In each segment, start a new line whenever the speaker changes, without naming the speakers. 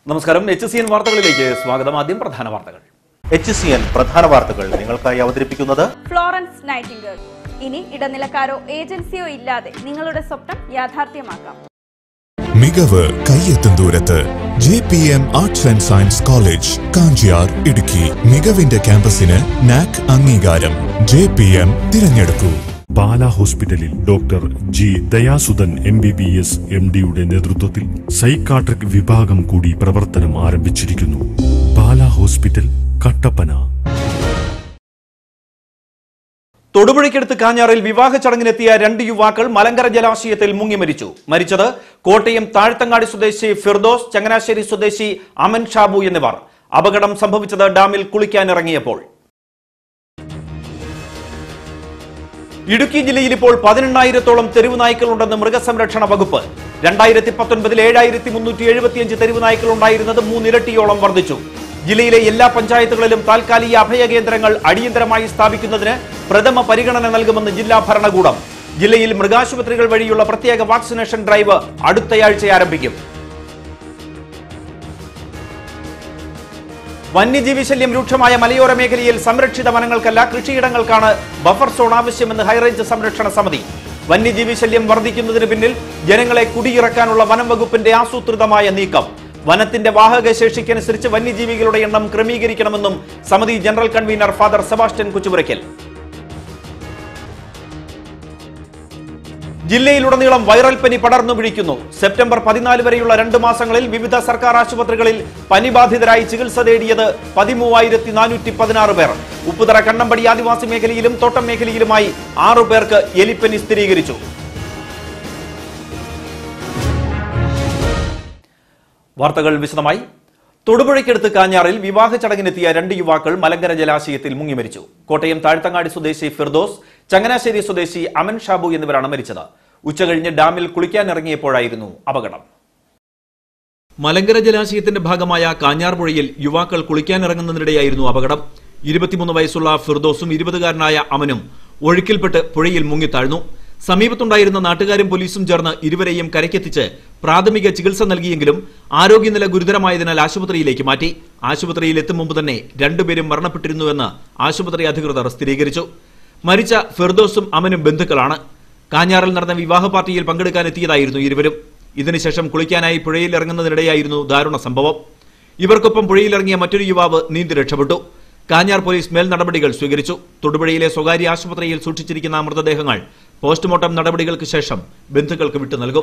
നമസ്കാരം H C N വാർത്തകളിലേക്ക് സ്വാഗതം ആദ്യം പ്രധാന വാർത്തകൾ
എച്ച് സി എൻ പ്രധാന വാർത്തകൾ നിങ്ങൾക്കായി അവതരിപ്പിക്കുന്നത്
ഫ്ലോറൻസ് നൈറ്റിംഗേൾ ഇനി ഇടനിലക്കാരോ ഏജൻസിയോ ഇല്ലാതെ നിങ്ങളുടെ സ്വപ്നം യാഥാർത്ഥ്യമാക്കാം
മികവ് കയ്യെത്തും ദൂരത്ത് J P M arts and science college Kanchiyar Idukki മികവിന്റെ ക്യാമ്പസിന് നാക് അംഗീകാരം ജെ പി എം തിരഞ്ഞെടുക്കൂ
ബാല ഹോസ്പിറ്റലിൽ doctor G Dayasudhan M B B S M ഡിയുടെ നേതൃത്വത്തിൽ സൈക്കാട്രിക് വിഭാഗം കൂടി പ്രവർത്തനം ആരംഭിച്ചിരിക്കുന്നു ബാല ഹോസ്പിറ്റൽ കട്ടപ്പന
തൊടുപുഴയ്ക്കടുത്ത് കാഞ്ഞാറിൽ വിവാഹ ചടങ്ങിനെത്തിയ രണ്ട് യുവാക്കൾ മലങ്കര ജലാശയത്തിൽ മുങ്ങി മരിച്ചു മരിച്ചത് കോട്ടയം താഴ്ത്തങ്ങാടി സ്വദേശി ഫിർദോസ് ചങ്ങനാശ്ശേരി സ്വദേശി അമൻ ഷാബു എന്നിവർ അപകടം സംഭവിച്ചത് ഡാമിൽ കുളിക്കാനിറങ്ങിയപ്പോൾ ഇടുക്കി ജില്ലയിൽ ഇപ്പോൾ പതിനെണ്ണായിരത്തോളം തെരുവ് നായ്ക്കളുണ്ടെന്ന് മൃഗസംരക്ഷണ വകുപ്പ് രണ്ടായിരത്തി പത്തൊൻപതിൽ ഏഴായിരത്തി മുന്നൂറ്റി എഴുപത്തിയഞ്ച് തെരുവ് നായ്ക്കൾ ഉണ്ടായിരുന്നത് മൂന്നിരട്ടിയോളം വർദ്ധിച്ചു ജില്ലയിലെ എല്ലാ പഞ്ചായത്തുകളിലും താൽക്കാലിക അഭയ കേന്ദ്രങ്ങൾ അടിയന്തരമായി സ്ഥാപിക്കുന്നതിന് പ്രഥമ പരിഗണന നൽകുമെന്ന് ജില്ലാ ഭരണകൂടം ജില്ലയിൽ മൃഗാശുപത്രികൾ വഴിയുള്ള പ്രത്യേക വാക്സിനേഷൻ ഡ്രൈവ് അടുത്തയാഴ്ച ആരംഭിക്കും വന്യജീവി ശല്യം രൂക്ഷമായ മലയോര മേഖലയിൽ സംരക്ഷിത വനങ്ങൾക്കല്ല കൃഷിയിടങ്ങൾക്കാണ് ബഫർ സോൺ ആവശ്യമെന്ന് ഹൈറേഞ്ച് സംരക്ഷണ സമിതി വന്യജീവി ശല്യം വർദ്ധിക്കുന്നതിന് പിന്നിൽ ജനങ്ങളെ കുടിയിറക്കാനുള്ള വനം വകുപ്പിന്റെ ആസൂത്രിതമായ നീക്കം വനത്തിന്റെ വാഹക ശേഷിക്കനുസരിച്ച് വന്യജീവികളുടെ എണ്ണം ക്രമീകരിക്കണമെന്നും സമിതി general convener father Sebastian Kuchupurakkal ജില്ലയിലുടനീളം വൈറൽ പനി പടർന്നു പിടിക്കുന്നു സെപ്റ്റംബർ പതിനാല് വരെയുള്ള രണ്ട് മാസങ്ങളിൽ വിവിധ സർക്കാർ ആശുപത്രികളിൽ പനി ബാധിതരായി ചികിത്സ തേടിയത് പതിമൂവായിരത്തി നാനൂറ്റി പതിനാറ് പേർ ഉപ്പുതറ കണ്ണമ്പടി ആദിവാസി മേഖലയിലും തോട്ടം മേഖലയിലുമായി ആറു പേർക്ക് എലിപ്പനി സ്ഥിരീകരിച്ചു വാർത്തകൾ വിശദമായി തൊടുപുഴയ്ക്കടുത്ത് കാഞ്ഞാറിൽ വിവാഹ ചടങ്ങിനെത്തിയ രണ്ട് യുവാക്കൾ മലങ്കര ജലാശയത്തിൽ മുങ്ങി മരിച്ചു കോട്ടയം താഴ്ത്തങ്ങാടി സ്വദേശി ഫിർദോസ് ചങ്ങനാശ്ശേരി സ്വദേശി അമൻ ഷാബു എന്നിവരാണ് മരിച്ചത് ഉച്ചകഴിഞ്ഞ് ഡാമിൽ കുളിക്കാനിറങ്ങിയപ്പോഴായിരുന്നു അപകടം മലങ്കര ജലാശയത്തിന്റെ ഭാഗമായ കാഞ്ഞാർപുഴയിൽ യുവാക്കൾ കുളിക്കാനിറങ്ങുന്നതിനിടെയായിരുന്നു അപകടം ഇരുപത്തിമൂന്ന് വയസ്സുള്ള ഫിർദോസും ഇരുപതുകാരനായ അമനും ഒഴുക്കിൽപ്പെട്ട് പുഴയിൽ മുങ്ങിത്താഴ്ന്നു സമീപത്തുണ്ടായിരുന്ന നാട്ടുകാരും പോലീസും ചേർന്ന് ഇരുവരെയും കരയ്ക്കെത്തിച്ച് പ്രാഥമിക ചികിത്സ നൽകിയെങ്കിലും ആരോഗ്യനില ഗുരുതരമായതിനാൽ ആശുപത്രിയിലേക്ക് മാറ്റി ആശുപത്രിയിൽ എത്തും മുമ്പ് തന്നെ രണ്ടുപേരും മരണപ്പെട്ടിരുന്നുവെന്ന് ആശുപത്രി അധികൃതർ സ്ഥിരീകരിച്ചു മരിച്ച ഫിർദോസും അമനും ബന്ധുക്കളാണ് കാഞ്ഞാറിൽ നടന്ന വിവാഹ പാർട്ടിയിൽ പങ്കെടുക്കാൻ എത്തിയതായിരുന്നു ഇരുവരും ഇതിനുശേഷം കുളിക്കാനായി പുഴയിൽ ഇറങ്ങുന്നതിനിടെയായിരുന്നു ദാരുണ സംഭവം ഇവർക്കൊപ്പം പുഴയിലിറങ്ങിയ മറ്റൊരു യുവാവ് നീന്തി രക്ഷപ്പെട്ടു കാഞ്ഞാർ പോലീസ് മേൽ നടപടികൾ സ്വീകരിച്ചു തൊടുപുഴയിലെ സ്വകാര്യ ആശുപത്രിയിൽ സൂക്ഷിച്ചിരിക്കുന്ന മൃതദേഹങ്ങൾ പോസ്റ്റ്മോർട്ടം നടപടികൾക്ക് ശേഷം ബന്ധുക്കൾക്ക് വിട്ടു നൽകും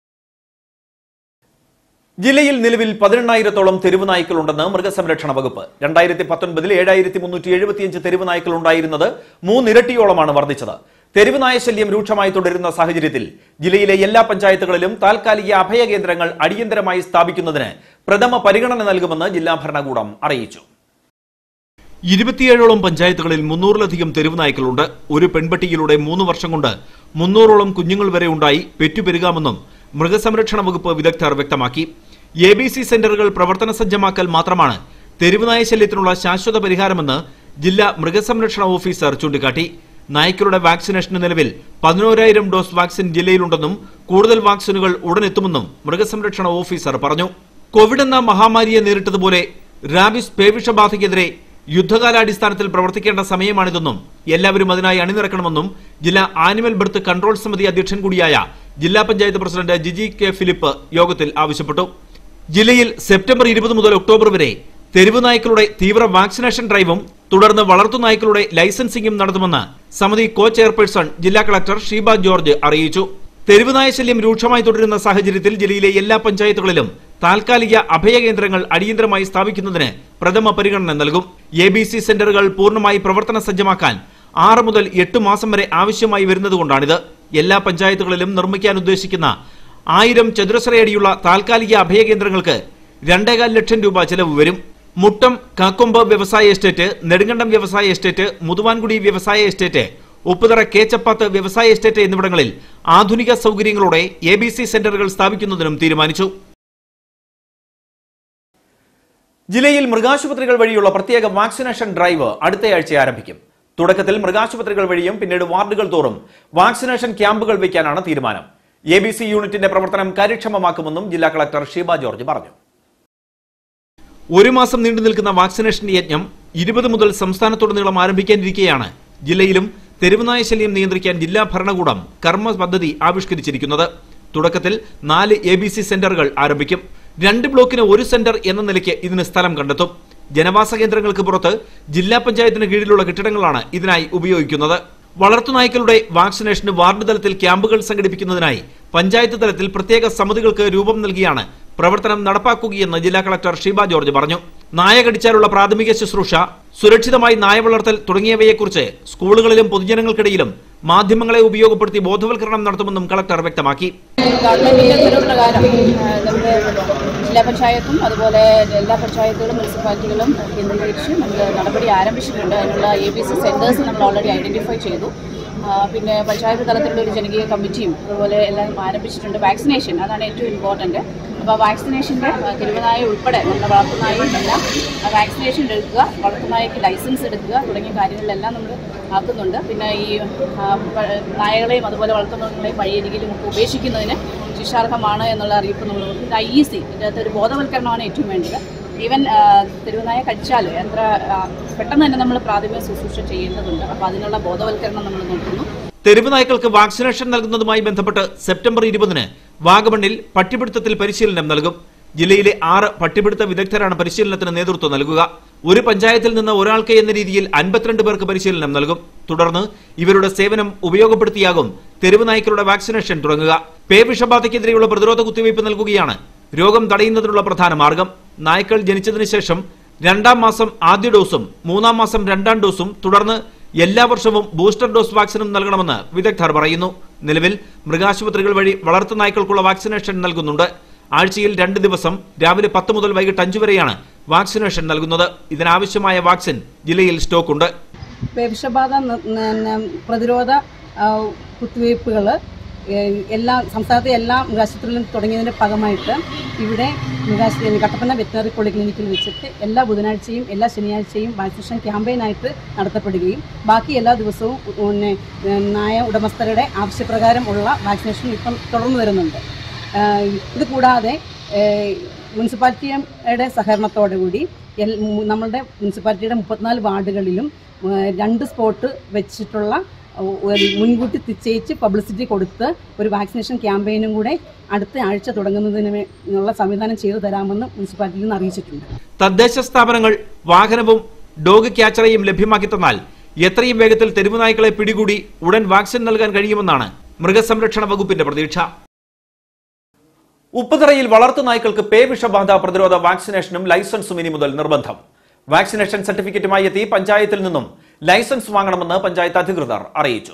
ജില്ലയിൽ നിലവിൽ പതിനെണ്ണായിരത്തോളം തെരുവ് നായ്ക്കളുണ്ടെന്ന് മൃഗസംരക്ഷണ വകുപ്പ് രണ്ടായിരത്തി പത്തൊൻപതിൽ ഏഴായിരത്തി മുന്നൂറ്റി എഴുപത്തിയഞ്ച് തെരുവ് നായ്ക്കൾ ഉണ്ടായിരുന്നത് മൂന്നിരട്ടിയോളമാണ് വർദ്ധിച്ചത് തെരുവ് നായ ശല്യം രൂക്ഷമായി തുടരുന്ന സാഹചര്യത്തിൽ ജില്ലയിലെ എല്ലാ പഞ്ചായത്തുകളിലും താൽക്കാലിക അഭയ കേന്ദ്രങ്ങൾ അടിയന്തരമായി സ്ഥാപിക്കുന്നതിന് പ്രഥമ പരിഗണന നൽകുമെന്ന് ജില്ലാ ഭരണകൂടം അറിയിച്ചു ഇരുപത്തിയേഴോളം പഞ്ചായത്തുകളിൽ മുന്നൂറിലധികം തെരുവ് നായ്ക്കളുണ്ട് ഒരു പെൺപട്ടിയിലൂടെ മൂന്ന് വർഷം കൊണ്ട് മുന്നൂറോളം കുഞ്ഞുങ്ങൾ വരെ ഉണ്ടായി പെറ്റുപെരുകാമെന്നും മൃഗസംരക്ഷണ വകുപ്പ് വിദഗ്ധർ വ്യക്തമാക്കി എ ബി സി സെന്ററുകൾ പ്രവർത്തന സജ്ജമാക്കൽ മാത്രമാണ് തെരുവുനായ ശല്യത്തിനുള്ള ശാശ്വത പരിഹാരമെന്ന് ജില്ലാ മൃഗസംരക്ഷണ ഓഫീസർ ചൂണ്ടിക്കാട്ടി നായ്ക്കളുടെ വാക്സിനേഷന് നിലവിൽ പതിനോരായിരം ഡോസ് വാക്സിൻ ജില്ലയിലുണ്ടെന്നും കൂടുതൽ വാക്സിനുകൾ ഉടനെത്തുമെന്നും മൃഗസംരക്ഷണ ഓഫീസർ പറഞ്ഞു കോവിഡ് എന്ന മഹാമാരിയെ നേരിട്ടതുപോലെ റാബിസ് പേവിഷബാധയ്ക്കെതിരെ യുദ്ധകാലാടിസ്ഥാനത്തിൽ പ്രവർത്തിക്കേണ്ട സമയമാണിതെന്നും എല്ലാവരും അതിനായി അണിനിരക്കണമെന്നും ജില്ലാ ആനിമൽ ബർത്ത് കൺട്രോൾ സമിതി അധ്യക്ഷൻ കൂടിയായ ജില്ലാ panchayat president Jiji K Philip യോഗത്തിൽ ആവശ്യപ്പെട്ടു ജില്ലയിൽ സെപ്റ്റംബർ ഇരുപത് മുതൽ ഒക്ടോബർ വരെ തെരുവ് നായ്ക്കളുടെ തീവ്ര വാക്സിനേഷൻ ഡ്രൈവും തുടർന്ന് വളർത്തുനായ്ക്കളുടെ ലൈസൻസിംഗും നടത്തുമെന്ന് സമിതി കോ ചെയർപേഴ്സൺ ജില്ലാ കളക്ടർ ഷീബ ജോർജ് അറിയിച്ചു തെരുവുനായ ശല്യം രൂക്ഷമായി തുടരുന്ന സാഹചര്യത്തിൽ ജില്ലയിലെ എല്ലാ പഞ്ചായത്തുകളിലും താൽക്കാലിക അഭയ കേന്ദ്രങ്ങൾ അടിയന്തരമായി സ്ഥാപിക്കുന്നതിന് പ്രഥമ പരിഗണന നൽകും എ ബി സി സെന്ററുകൾ പൂർണ്ണമായി പ്രവർത്തന സജ്ജമാക്കാൻ ആറ് മുതൽ എട്ട് മാസം വരെ ആവശ്യമായി വരുന്നതുകൊണ്ടാണിത് എല്ലാ പഞ്ചായത്തുകളിലും നിർമ്മിക്കാൻ ഉദ്ദേശിക്കുന്ന ആയിരം ചതുരശ്രയടിയുള്ള താൽക്കാലിക അഭയ കേന്ദ്രങ്ങൾക്ക് രണ്ടേകാൽ ലക്ഷം രൂപ ചെലവ് വരും മുട്ടം കാക്കൊമ്പ് വ്യവസായ എസ്റ്റേറ്റ് നെടുങ്കണ്ടം വ്യവസായ എസ്റ്റേറ്റ് മുതുവാൻകുടി വ്യവസായ എസ്റ്റേറ്റ് ഉപ്പുതറ കേച്ചപ്പാത്ത് വ്യവസായ എസ്റ്റേറ്റ് എന്നിവിടങ്ങളിൽ ആധുനിക സൗകര്യങ്ങളോടെ എ ബി സി സെന്ററുകൾ സ്ഥാപിക്കുന്നതിനും തീരുമാനിച്ചു ജില്ലയിൽ മൃഗാശുപത്രികൾ വഴിയുള്ള പ്രത്യേക വാക്സിനേഷൻ ഡ്രൈവ് അടുത്തയാഴ്ച ആരംഭിക്കും തുടക്കത്തിൽ മൃഗാശുപത്രികൾ വഴിയും പിന്നീട് വാർഡുകൾ തോറും വാക്സിനേഷൻ ക്യാമ്പുകൾ വയ്ക്കാനാണ് തീരുമാനം എ ബി സി യൂണിറ്റിന്റെ പ്രവർത്തനം കാര്യക്ഷമമാക്കുമെന്നും ജില്ലാ കളക്ടർ ഷീബ ജോർജ് പറഞ്ഞു ഒരു മാസം നീണ്ടു നിൽക്കുന്ന വാക്സിനേഷൻ യജ്ഞം ഇരുപത് മുതൽ സംസ്ഥാനത്തുടനീളം ആരംഭിക്കാനിരിക്കെയാണ് ജില്ലയിലും തെരുവുനായ ശല്യം നിയന്ത്രിക്കാൻ ജില്ലാ ഭരണകൂടം കർമ്മ പദ്ധതി ആവിഷ്കരിച്ചിരിക്കുന്നത് തുടക്കത്തിൽ നാല് എ ബി സി സെന്ററുകൾ ആരംഭിക്കും രണ്ട് ബ്ലോക്കിന് ഒരു സെന്റർ എന്ന നിലയ്ക്ക് ഇതിന് സ്ഥലം കണ്ടെത്തും ജനവാസ കേന്ദ്രങ്ങൾക്ക് പുറത്ത് ജില്ലാ പഞ്ചായത്തിന് കീഴിലുള്ള കെട്ടിടങ്ങളാണ് ഇതിനായി ഉപയോഗിക്കുന്നത് വളർത്തുനായ്ക്കളുടെ വാക്സിനേഷന് വാർഡ് തലത്തിൽ ക്യാമ്പുകൾ സംഘടിപ്പിക്കുന്നതിനായി പഞ്ചായത്ത് തലത്തിൽ പ്രത്യേക സമിതികൾക്ക് രൂപം നൽകിയാണ് പ്രവർത്തനം നടപ്പാക്കുകയെന്ന് ജില്ലാ കളക്ടർ ഷീബ ജോർജ് പറഞ്ഞു നായ കടിച്ചാലുള്ള പ്രാഥമിക ശുശ്രൂഷ സുരക്ഷിതമായി നായ വളർത്തൽ തുടങ്ങിയവയെക്കുറിച്ച് സ്കൂളുകളിലും പൊതുജനങ്ങൾക്കിടയിലും മാധ്യമങ്ങളെ ഉപയോഗപ്പെടുത്തി ബോധവൽക്കരണം നടത്തുമെന്നും കളക്ടർ വ്യക്തമാക്കി
ഗവൺമെന്റിന്റെ ഉത്തരവ് പ്രകാരം ആ, നമ്മുടെ ജില്ലാ പഞ്ചായത്തും അതുപോലെ എല്ലാ പഞ്ചായത്തുകളും മുനിസിപ്പാലിറ്റികളും കേന്ദ്രീകരിച്ച് നമ്മൾ നടപടി ആരംഭിച്ചിട്ടുണ്ട് അതിനുള്ള എ ബി സി സെന്റേഴ്സ് നമ്മൾ ഓൾറെഡി ഐഡന്റിഫൈ ചെയ്തു ആ, പിന്നെ പഞ്ചായത്ത് തലത്തിലുള്ള ഒരു ജനകീയ കമ്മിറ്റിയും അതുപോലെ എല്ലാം ആരംഭിച്ചിട്ടുണ്ട് വാക്സിനേഷൻ അതാണ് ഏറ്റവും ഇമ്പോർട്ടൻറ്റ് അപ്പോൾ വാക്സിനേഷൻ്റെ തിരുവനായ ഉൾപ്പെടെ നമ്മുടെ വളർത്തുനായും എല്ലാം വാക്സിനേഷൻ എടുക്കുക വളർത്തുനായക്ക് ലൈസൻസ് എടുക്കുക തുടങ്ങിയ കാര്യങ്ങളിലെല്ലാം നമ്മൾ ആക്കുന്നുണ്ട് പിന്നെ ഈ ആ, പ- നായകളെയും അതുപോലെ വളർത്തുമൃഗങ്ങളെയും വഴിയരികിലും ഒക്കെ ഉപേക്ഷിക്കുന്നതിന് ശിക്ഷാർഹമാണ് എന്നുള്ള അറിയിപ്പ് നമ്മൾ കൊടുക്കും ഐ ഇ സി ഇതിനകത്ത് ഒരു ബോധവൽക്കരണമാണ് ഏറ്റവും വേണ്ടത് ഈവൻ തിരുവനായ കടിച്ചാൽ എത്ര ആ, പെട്ടെന്ന് തന്നെ നമ്മൾ പ്രാഥമിക ശുശ്രൂഷ ചെയ്യേണ്ടതുണ്ട് അപ്പോൾ അതിനുള്ള ബോധവൽക്കരണം നമ്മൾ നോക്കുന്നു
തെരുവ് നായ്ക്കൾക്ക് വാക്സിനേഷൻ നൽകുന്നതുമായി ബന്ധപ്പെട്ട് സെപ്റ്റംബർ ഇരുപതിന് വാഗമണ്ണിൽ പട്ടിപിടുത്തത്തിൽ പരിശീലനം നൽകും ജില്ലയിലെ ആറ് പട്ടിപിടുത്ത വിദഗ്ധരാണ് പരിശീലനത്തിന് നേതൃത്വം നൽകുക ഒരു പഞ്ചായത്തിൽ നിന്ന് ഒരാൾക്ക് എന്ന രീതിയിൽ അൻപത്തിരണ്ട് പേർക്ക് പരിശീലനം നൽകും തുടർന്ന് ഇവരുടെ സേവനം ഉപയോഗപ്പെടുത്തിയാകും തെരുവ് നായ്ക്കളുടെ വാക്സിനേഷൻ തുടങ്ങുക പേ വിഷബാധയ്ക്കെതിരെയുള്ള പ്രതിരോധ കുത്തിവയ്പ് നൽകുകയാണ് രോഗം തടയുന്നതിനുള്ള പ്രധാന മാർഗം നായ്ക്കൾ ജനിച്ചതിന് ശേഷം രണ്ടാം മാസം ആദ്യ ഡോസും മൂന്നാം മാസം രണ്ടാം ഡോസും തുടർന്ന് എല്ലാ വർഷവും ബൂസ്റ്റർ ഡോസ് വാക്സിനും നൽകണമെന്ന് വിദഗ്ധർ പറയുന്നു നിലവിൽ മൃഗാശുപത്രികൾ വഴി വളർത്തു നായ്ക്കൾക്കുള്ള വാക്സിനേഷൻ നൽകുന്നുണ്ട് ആഴ്ചയിൽ രണ്ട് ദിവസം രാവിലെ പത്ത് മുതൽ വൈകിട്ട് അഞ്ചു വരെയാണ് വാക്സിനേഷൻ നൽകുന്നത് ഇതിനാവശ്യമായ വാക്സിൻ ജില്ലയിൽ സ്റ്റോക്കുണ്ട്
വിഷബാധ ന- ന- ന- പ്രതിരോധ കുത്തിവയ്പ്പുകൾ എല്ലാ സംസ്ഥാനത്തെ എല്ലാ മൃഗാശുപത്രികളിലും തുടങ്ങിയതിൻ്റെ ഭാഗമായിട്ട് ഇവിടെ മൃഗാശുപത്രി കട്ടപ്പന വെറ്റിനറി പോളിക്ലിനിക്കിൽ വെച്ചിട്ട് എല്ലാ ബുധനാഴ്ചയും എല്ലാ ശനിയാഴ്ചയും വാക്സിനേഷൻ ക്യാമ്പയിനായിട്ട് നടത്തപ്പെടുകയും ബാക്കി എല്ലാ ദിവസവും ഉ- പിന്നെ ഏഹ് നായ ഉടമസ്ഥരുടെ ആവശ്യപ്രകാരം ഉള്ള വാക്സിനേഷൻ ഇപ്പം തുടർന്നു വരുന്നുണ്ട് ഏഹ് ഇത് കൂടാതെ ഏഹ് മുനിസിപ്പാലിറ്റിയുടെ സഹകരണത്തോടുകൂടി എൽ മു- നമ്മളുടെ മുനിസിപ്പാലിറ്റിയുടെ മുപ്പത്തിനാല് വാർഡുകളിലും ഏഹ് രണ്ട് സ്പോട്ട് വെച്ചിട്ടുള്ള ഒ- ഒരു മുൻകൂട്ടി നിശ്ചയിച്ച് പബ്ലിസിറ്റി കൊടുത്ത് ഒരു വാക്സിനേഷൻ ക്യാമ്പയിനും കൂടെ അടുത്ത ആഴ്ച തുടങ്ങുന്നതിന് വേ- ഉള്ള സംവിധാനം ചെയ്തു തരാമെന്ന് മുനിസിപ്പാലിറ്റിയിൽ നിന്ന് അറിയിച്ചിട്ടുണ്ട്
തദ്ദേശ സ്ഥാപനങ്ങൾ വാഹനവും ഡോഗ് ക്യാച്ചറയും ലഭ്യമാക്കി തന്നാൽ എത്രയും വേഗത്തിൽ തെരുവ് നായ്ക്കളെ പിടികൂടി ഉടൻ വാക്സിൻ നൽകാൻ കഴിയുമെന്നാണ് മൃഗസംരക്ഷണ വകുപ്പിന്റെ പ്രതീക്ഷ ഉപ്പുതറയിൽ വളർത്തു നായ്ക്കൾക്ക് പേ വിഷബാധ പ്രതിരോധ വാക്സിനേഷനും ലൈസൻസും ഇനി മുതൽ നിർബന്ധം വാക്സിനേഷൻ സർട്ടിഫിക്കറ്റുമായി എത്തി പഞ്ചായത്തിൽ നിന്നും ലൈസൻസ് വാങ്ങണമെന്ന് പഞ്ചായത്ത് അധികൃതർ അറിയിച്ചു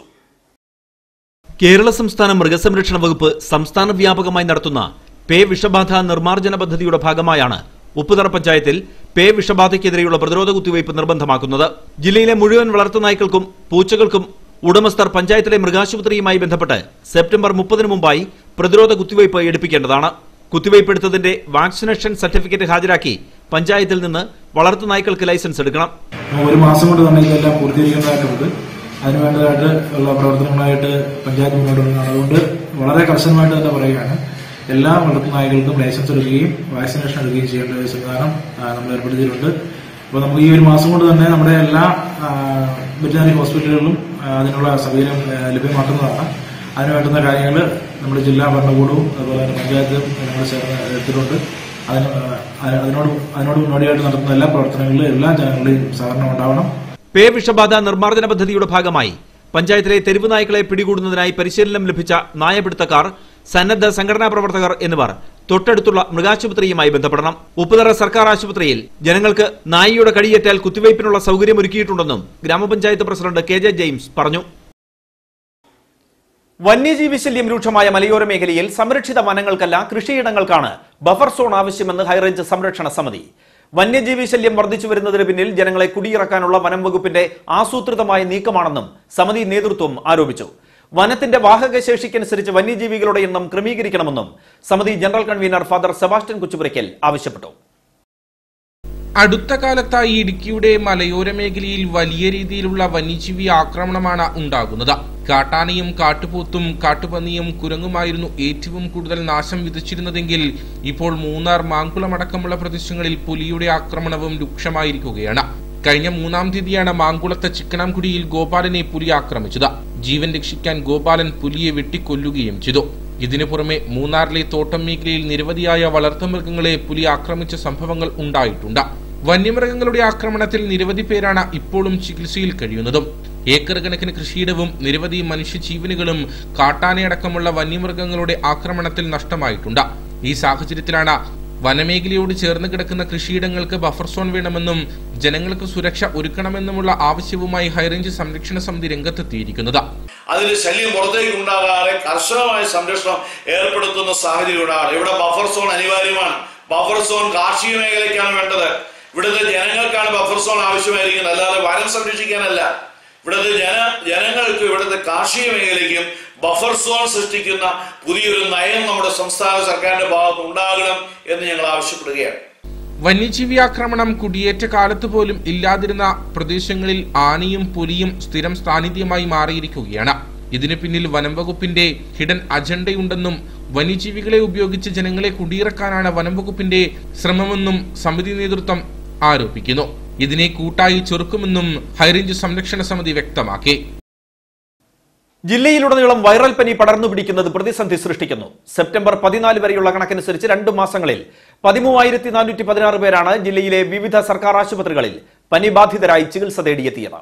കേരള സംസ്ഥാന മൃഗസംരക്ഷണ വകുപ്പ് സംസ്ഥാന വ്യാപകമായി നടത്തുന്ന പേ വിഷബാധ നിർമ്മാർജ്ജന പദ്ധതിയുടെ ഭാഗമായാണ് ഉപ്പുതറ പഞ്ചായത്തിൽ പേ വിഷബാധയ്ക്കെതിരെയുള്ള പ്രതിരോധ കുത്തിവയ്പ് നിർബന്ധമാക്കുന്നത് ജില്ലയിലെ മുഴുവൻ വളർത്തുനായ്ക്കൾക്കും പൂച്ചകൾക്കും ഉടമസ്ഥർ പഞ്ചായത്തിലെ മൃഗാശുപത്രിയുമായി ബന്ധപ്പെട്ട് സെപ്റ്റംബർ മുപ്പതിനു മുമ്പായി പ്രതിരോധ കുത്തിവയ്പ് എടുപ്പിക്കേണ്ടതാണ് കുത്തിവയ്പ് എടുത്തതിന്റെ വാക്സിനേഷൻ സർട്ടിഫിക്കറ്റ് ഹാജരാക്കി പഞ്ചായത്തിൽ നിന്ന് വളർത്തുനായ്ക്കൾക്ക് ലൈസൻസ് എടുക്കണം
ഒരു മാസം കൊണ്ട് തന്നെ ഇതെല്ലാം പൂർത്തീകരിക്കേണ്ടതായിട്ടുണ്ട് അതിന് വേണ്ടതായിട്ട് ഉള്ള പ്രവർത്തനങ്ങളായിട്ട് പഞ്ചായത്ത് മുന്നോട്ട് വരുന്നതാണ് അതുകൊണ്ട് വളരെ കർശനമായിട്ട് തന്നെ പറയുകയാണ് എല്ലാ വളർത്തുനായകൾക്കും ലൈസൻസ് എടുക്കുകയും വാക്സിനേഷൻ എടുക്കുകയും ചെയ്യേണ്ട ഒരു സംവിധാനം ആ, നമ്മൾ ഏർപ്പെടുത്തിയിട്ടുണ്ട് അപ്പോൾ നമുക്ക് ഈ ഒരു മാസം കൊണ്ട് തന്നെ നമ്മുടെ എല്ലാ വെറ്റിനറി ഹോസ്പിറ്റലുകളിലും ആ, അതിനുള്ള സൗകര്യം ആ, ലഭ്യമാക്കുന്നതാണ് അതിന് വേണ്ടുന്ന കാര്യങ്ങൾ നമ്മുടെ ജില്ലാ ഭരണകൂടവും അതുപോലെ തന്നെ പഞ്ചായത്തും നമ്മൾ ചേർന്ന് എടുത്തിട്ടുണ്ട് അതിന് ആ, അതിന് അതിനോട് അതിനോട് മുന്നോടിയായിട്ട് നടത്തുന്ന എല്ലാ പ്രവർത്തനങ്ങളിലും എല്ലാ ജനങ്ങളുടെയും സഹകരണം ഉണ്ടാവണം
പേ വിഷബാധ നിർമ്മാർജ്ജന പദ്ധതിയുടെ ഭാഗമായി പഞ്ചായത്തിലെ തെരുവ് നായ്ക്കളെ പിടികൂടുന്നതിനായി പരിശീലനം ലഭിച്ച നായപിടുത്തക്കാർ സന്നദ്ധ സംഘടനാ പ്രവർത്തകർ എന്നിവർ തൊട്ടടുത്തുള്ള മൃഗാശുപത്രിയുമായി ബന്ധപ്പെടണം ഉപ്പുതറ സർക്കാർ ആശുപത്രിയിൽ ജനങ്ങൾക്ക് നായിയുടെ കടിയേറ്റാൽ കുത്തിവയ്പ്പിനുള്ള സൗകര്യം ഒരുക്കിയിട്ടുണ്ടെന്നും ഗ്രാമപഞ്ചായത്ത് പ്രസിഡന്റ് കെ ജെ ജെയിംസ് പറഞ്ഞു വന്യജീവി ശല്യം രൂക്ഷമായ മലയോര മേഖലയിൽ സംരക്ഷിത വനങ്ങൾക്കല്ല കൃഷിയിടങ്ങൾക്കാണ് ബഫർ സോൺ ആവശ്യമെന്ന് ഹൈറേഞ്ച് സംരക്ഷണ സമിതി വന്യജീവി ശല്യം വർദ്ധിച്ചു വരുന്നതിന് പിന്നിൽ ജനങ്ങളെ കുടിയിറക്കാനുള്ള വനം വകുപ്പിന്റെ ആസൂത്രിതമായ നീക്കമാണെന്നും സമിതി നേതൃത്വം ആരോപിച്ചു വനത്തിന്റെ വാഹക ശേഷിക്കനുസരിച്ച് വന്യജീവികളുടെ എണ്ണം ക്രമീകരിക്കണമെന്നും സമിതി general convener father Sebastian Kuchupurakkal ആവശ്യപ്പെട്ടു
അടുത്ത കാലത്തായി ഇടുക്കിയുടെ മലയോര മേഖലയിൽ വലിയ രീതിയിലുള്ള വന്യജീവി ആക്രമണമാണ് ഉണ്ടാകുന്നത് കാട്ടാനയും കാട്ടുപോത്തും കാട്ടുപന്നിയും കുരങ്ങുമായിരുന്നു ഏറ്റവും കൂടുതൽ നാശം വിതച്ചിരുന്നതെങ്കിൽ ഇപ്പോൾ മൂന്നാർ മാങ്കുളം അടക്കമുള്ള പ്രദേശങ്ങളിൽ പുലിയുടെ ആക്രമണവും രൂക്ഷമായിരിക്കുകയാണ് കഴിഞ്ഞ മൂന്നാം തീയതിയാണ് മാങ്കുളത്തെ ചിക്കനാംകുടിയിൽ ഗോപാലനെ പുലി ആക്രമിച്ചത് ജീവൻ രക്ഷിക്കാൻ ഗോപാലൻ പുലിയെ വെട്ടിക്കൊല്ലുകയും ചെയ്തു ഇതിനു പുറമെ മൂന്നാറിലെ തോട്ടം മേഖലയിൽ നിരവധിയായ വളർത്തുമൃഗങ്ങളെ പുലി ആക്രമിച്ച സംഭവങ്ങൾ ഉണ്ടായിട്ടുണ്ട് വന്യമൃഗങ്ങളുടെ ആക്രമണത്തിൽ നിരവധി പേരാണ് ഇപ്പോഴും ചികിത്സയിൽ കഴിയുന്നതും ഏക്കർ കണക്കിന് കൃഷിയിടവും നിരവധി മനുഷ്യജീവനുകളും കാട്ടാനയടക്കമുള്ള വന്യമൃഗങ്ങളുടെ ആക്രമണത്തിൽ നഷ്ടമായിട്ടുണ്ട് ഈ സാഹചര്യത്തിലാണ് വനമേഖലയോട് ചേർന്ന് കിടക്കുന്ന കൃഷിയിടങ്ങൾക്ക് ബഫർ സോൺ വേണമെന്നും ജനങ്ങൾക്ക് സുരക്ഷ ഒരുക്കണമെന്നുമുള്ള ആവശ്യവുമായി ഹൈറേഞ്ച് സംരക്ഷണ സമിതി രംഗത്തെത്തിയിരിക്കുന്നത്
അതിന് ശല്യം പുറത്തേക്ക് ഉണ്ടാകാതെ കർശനമായ സംരക്ഷണം ഏർപ്പെടുത്തുന്ന സാഹചര്യം ഉണ്ടാകണം ഇവിടെ ബഫർ സോൺ അനിവാര്യമാണ് ബഫർ സോൺ കാർഷിക മേഖലയ്ക്കാണ് വേണ്ടത് ഇവിടുത്തെ ജനങ്ങൾക്കാണ് ബഫർ സോൺ ആവശ്യമായിരിക്കുന്നത് അല്ലാതെ വനം സംരക്ഷിക്കാനല്ല ഇവിടുത്തെ ജന ജനങ്ങൾക്ക് ഇവിടുത്തെ കാർഷിക മേഖലയ്ക്കും ബഫർ സോൺ സൃഷ്ടിക്കുന്ന പുതിയൊരു നയം നമ്മുടെ സംസ്ഥാന സർക്കാരിന്റെ ഭാഗത്ത് ഉണ്ടാകണം എന്ന് ഞങ്ങൾ ആവശ്യപ്പെടുകയാണ്
വന്യജീവി ആക്രമണം കുടിയേറ്റ കാലത്ത് പോലും ഇല്ലാതിരുന്ന പ്രദേശങ്ങളിൽ ആനയും പുലിയും സ്ഥിരം സാന്നിധ്യമായി മാറിയിരിക്കുകയാണ് ഇതിനു പിന്നിൽ വനം വകുപ്പിന്റെ ഹിഡൻ അജണ്ടയുണ്ടെന്നും വന്യജീവികളെ ഉപയോഗിച്ച് ജനങ്ങളെ കുടിയിറക്കാനാണ് വനം വകുപ്പിന്റെ ശ്രമമെന്നും സമിതി നേതൃത്വം ആരോപിക്കുന്നു ഇതിനെ കൂട്ടായി ചെറുക്കുമെന്നും ഹൈറേഞ്ച് സംരക്ഷണ സമിതി വ്യക്തമാക്കി
ജില്ലയിലുടനീളം വൈറൽ പനി പടർന്നു പിടിക്കുന്നത് പ്രതിസന്ധി സൃഷ്ടിക്കുന്നു സെപ്റ്റംബർ പതിനാല് വരെയുള്ള കണക്കനുസരിച്ച് രണ്ടു മാസങ്ങളിൽ പതിമൂവായിരത്തി നാനൂറ്റി പതിനാറ് പേരാണ് ജില്ലയിലെ വിവിധ സർക്കാർ ആശുപത്രികളിൽ പനി ബാധിതരായി ചികിത്സ തേടിയെത്തിയത്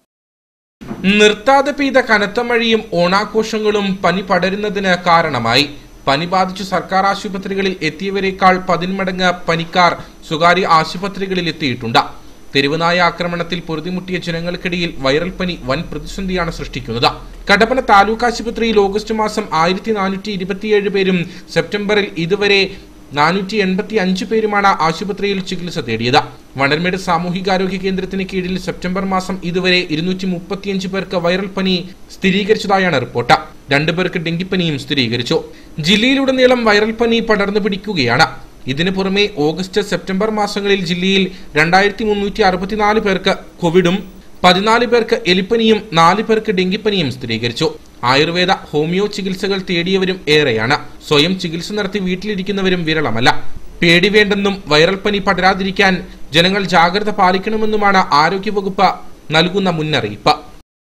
നിർത്താതെ പെയ്ത കനത്ത മഴയും ഓണാഘോഷങ്ങളും പനി പടരുന്നതിന് കാരണമായി പനി ബാധിച്ചു സർക്കാർ ആശുപത്രികളിൽ എത്തിയവരെക്കാൾ പതിന്മടങ്ങ് പനിക്കാർ സ്വകാര്യ ആശുപത്രികളിൽ എത്തിയിട്ടുണ്ട് തെരുവുനായ ആക്രമണത്തിൽ പൊറുതിമുട്ടിയ ജനങ്ങൾക്കിടയിൽ വൈറൽ പനി വൻ പ്രതിസന്ധിയാണ് സൃഷ്ടിക്കുന്നത് കടപ്പന താലൂക്ക് ആശുപത്രിയിൽ ഓഗസ്റ്റ് മാസം ആയിരത്തി നാനൂറ്റി ഇരുപത്തിയേഴ് പേരും സെപ്റ്റംബറിൽ ഇതുവരെ നാനൂറ്റി എൺപത്തി അഞ്ച് പേരുമാണ് ആശുപത്രിയിൽ ചികിത്സ തേടിയത് വണ്ടർമേട് സാമൂഹികാരോഗ്യ കേന്ദ്രത്തിന് കീഴിൽ സെപ്റ്റംബർ മാസം ഇതുവരെ ഇരുന്നൂറ്റി മുപ്പത്തിയഞ്ച് പേർക്ക് വൈറൽ പനി സ്ഥിരീകരിച്ചതായാണ് റിപ്പോർട്ട് രണ്ടു പേർക്ക് ഡെങ്കിപ്പനിയും സ്ഥിരീകരിച്ചു ജില്ലയിലുടനീളം വൈറൽ പനി പടർന്നു പിടിക്കുകയാണ് ഇതിനു പുറമെ ഓഗസ്റ്റ് സെപ്റ്റംബർ മാസങ്ങളിൽ ജില്ലയിൽ രണ്ടായിരത്തി മുന്നൂറ്റി അറുപത്തിനാല് പേർക്ക് കോവിഡും പതിനാല് പേർക്ക് എലിപ്പനിയും നാല് പേർക്ക് ഡെങ്കിപ്പനിയും സ്ഥിരീകരിച്ചു ആയുർവേദ ഹോമിയോ ചികിത്സകൾ തേടിയവരും ഏറെയാണ് സ്വയം ചികിത്സ നടത്തി വീട്ടിലിരിക്കുന്നവരും വിരളമല്ല പേടി വേണ്ടെന്നും വൈറൽ പനി പടരാതിരിക്കാൻ ജനങ്ങൾ ജാഗ്രത പാലിക്കണമെന്നുമാണ് ആരോഗ്യവകുപ്പ് നൽകുന്ന മുന്നറിയിപ്പ്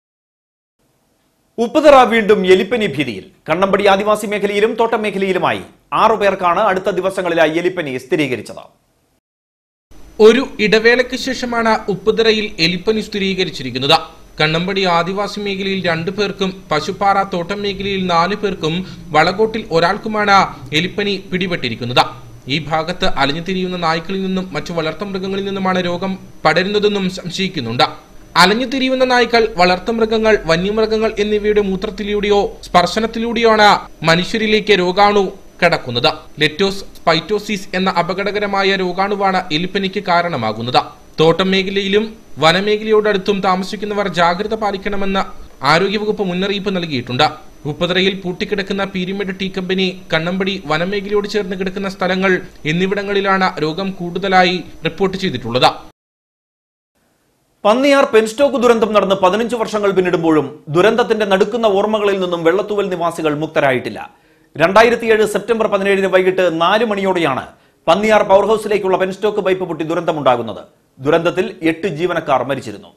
ഉപ്പുതറ വീണ്ടും എലിപ്പനി ഭീതിയിൽ കണ്ണമ്പടി ആദിവാസി മേഖലയിലും തോട്ടം മേഖലയിലുമായി ആറു പേർക്കാണ് അടുത്ത ദിവസങ്ങളിലായി എലിപ്പനി സ്ഥിരീകരിച്ചത്
ഒരു ഇടവേളയ്ക്ക് ശേഷമാണ് ഉപ്പുതറയിൽ എലിപ്പനി സ്ഥിരീകരിച്ചിരിക്കുന്നത് കണ്ണമ്പടി ആദിവാസി മേഖലയിൽ രണ്ടു പേർക്കും പശുപ്പാറ തോട്ടം മേഖലയിൽ നാലു പേർക്കും വളകോട്ടിൽ ഒരാൾക്കുമാണ് എലിപ്പനി പിടിപെട്ടിരിക്കുന്നത് ഈ ഭാഗത്ത് അലഞ്ഞുതിരിയുന്ന നായ്ക്കളിൽ നിന്നും മറ്റു വളർത്തുമൃഗങ്ങളിൽ നിന്നുമാണ് രോഗം പടരുന്നതെന്നും സംശയിക്കുന്നുണ്ട് അലഞ്ഞുതിരിയുന്ന നായ്ക്കൾ വളർത്തുമൃഗങ്ങൾ വന്യമൃഗങ്ങൾ എന്നിവയുടെ മൂത്രത്തിലൂടെയോ സ്പർശനത്തിലൂടെയോ ആണ് മനുഷ്യരിലേക്ക് രോഗാണു കടക്കുന്നത് ലെറ്റോസ് സ്പൈറ്റോസിസ് എന്ന അപകടകരമായ രോഗാണുവാണ് എലിപ്പനിക്ക് കാരണമാകുന്നത് തോട്ടം മേഖലയിലും വനമേഖലയോടടുത്തും താമസിക്കുന്നവർ ജാഗ്രത പാലിക്കണമെന്ന് ആരോഗ്യവകുപ്പ് മുന്നറിയിപ്പ് നൽകിയിട്ടുണ്ട് ഉപ്പതറയിൽ പൂട്ടിക്കിടക്കുന്ന പീരിമെഡ് ടീ കമ്പനി കണ്ണമ്പടി വനമേഖലയോട് ചേർന്ന് കിടക്കുന്ന സ്ഥലങ്ങൾ എന്നിവിടങ്ങളിലാണ് രോഗം കൂടുതലായി റിപ്പോർട്ട് ചെയ്തിട്ടുള്ളത്
പന്നിയാർ പെൻസ്റ്റോക്ക് ദുരന്തം നടന്ന് പതിനഞ്ച് വർഷങ്ങൾ പിന്നിടുമ്പോഴും ദുരന്തത്തിന്റെ നടുക്കുന്ന ഓർമ്മകളിൽ നിന്നും വെള്ളത്തൂവൽ നിവാസികൾ മുക്തരായിട്ടില്ല രണ്ടായിരത്തിയേഴ് സെപ്റ്റംബർ പതിനേഴിന് വൈകിട്ട് നാല് മണിയോടെയാണ് പന്നിയാർ പവർ ഹൌസിലേക്കുള്ള പെൻസ്റ്റോക്ക് പൈപ്പ് പൊട്ടി ദുരന്തമുണ്ടാകുന്നത് ദുരന്തത്തിൽ എട്ട് ജീവനക്കാർ മരിച്ചിരുന്നു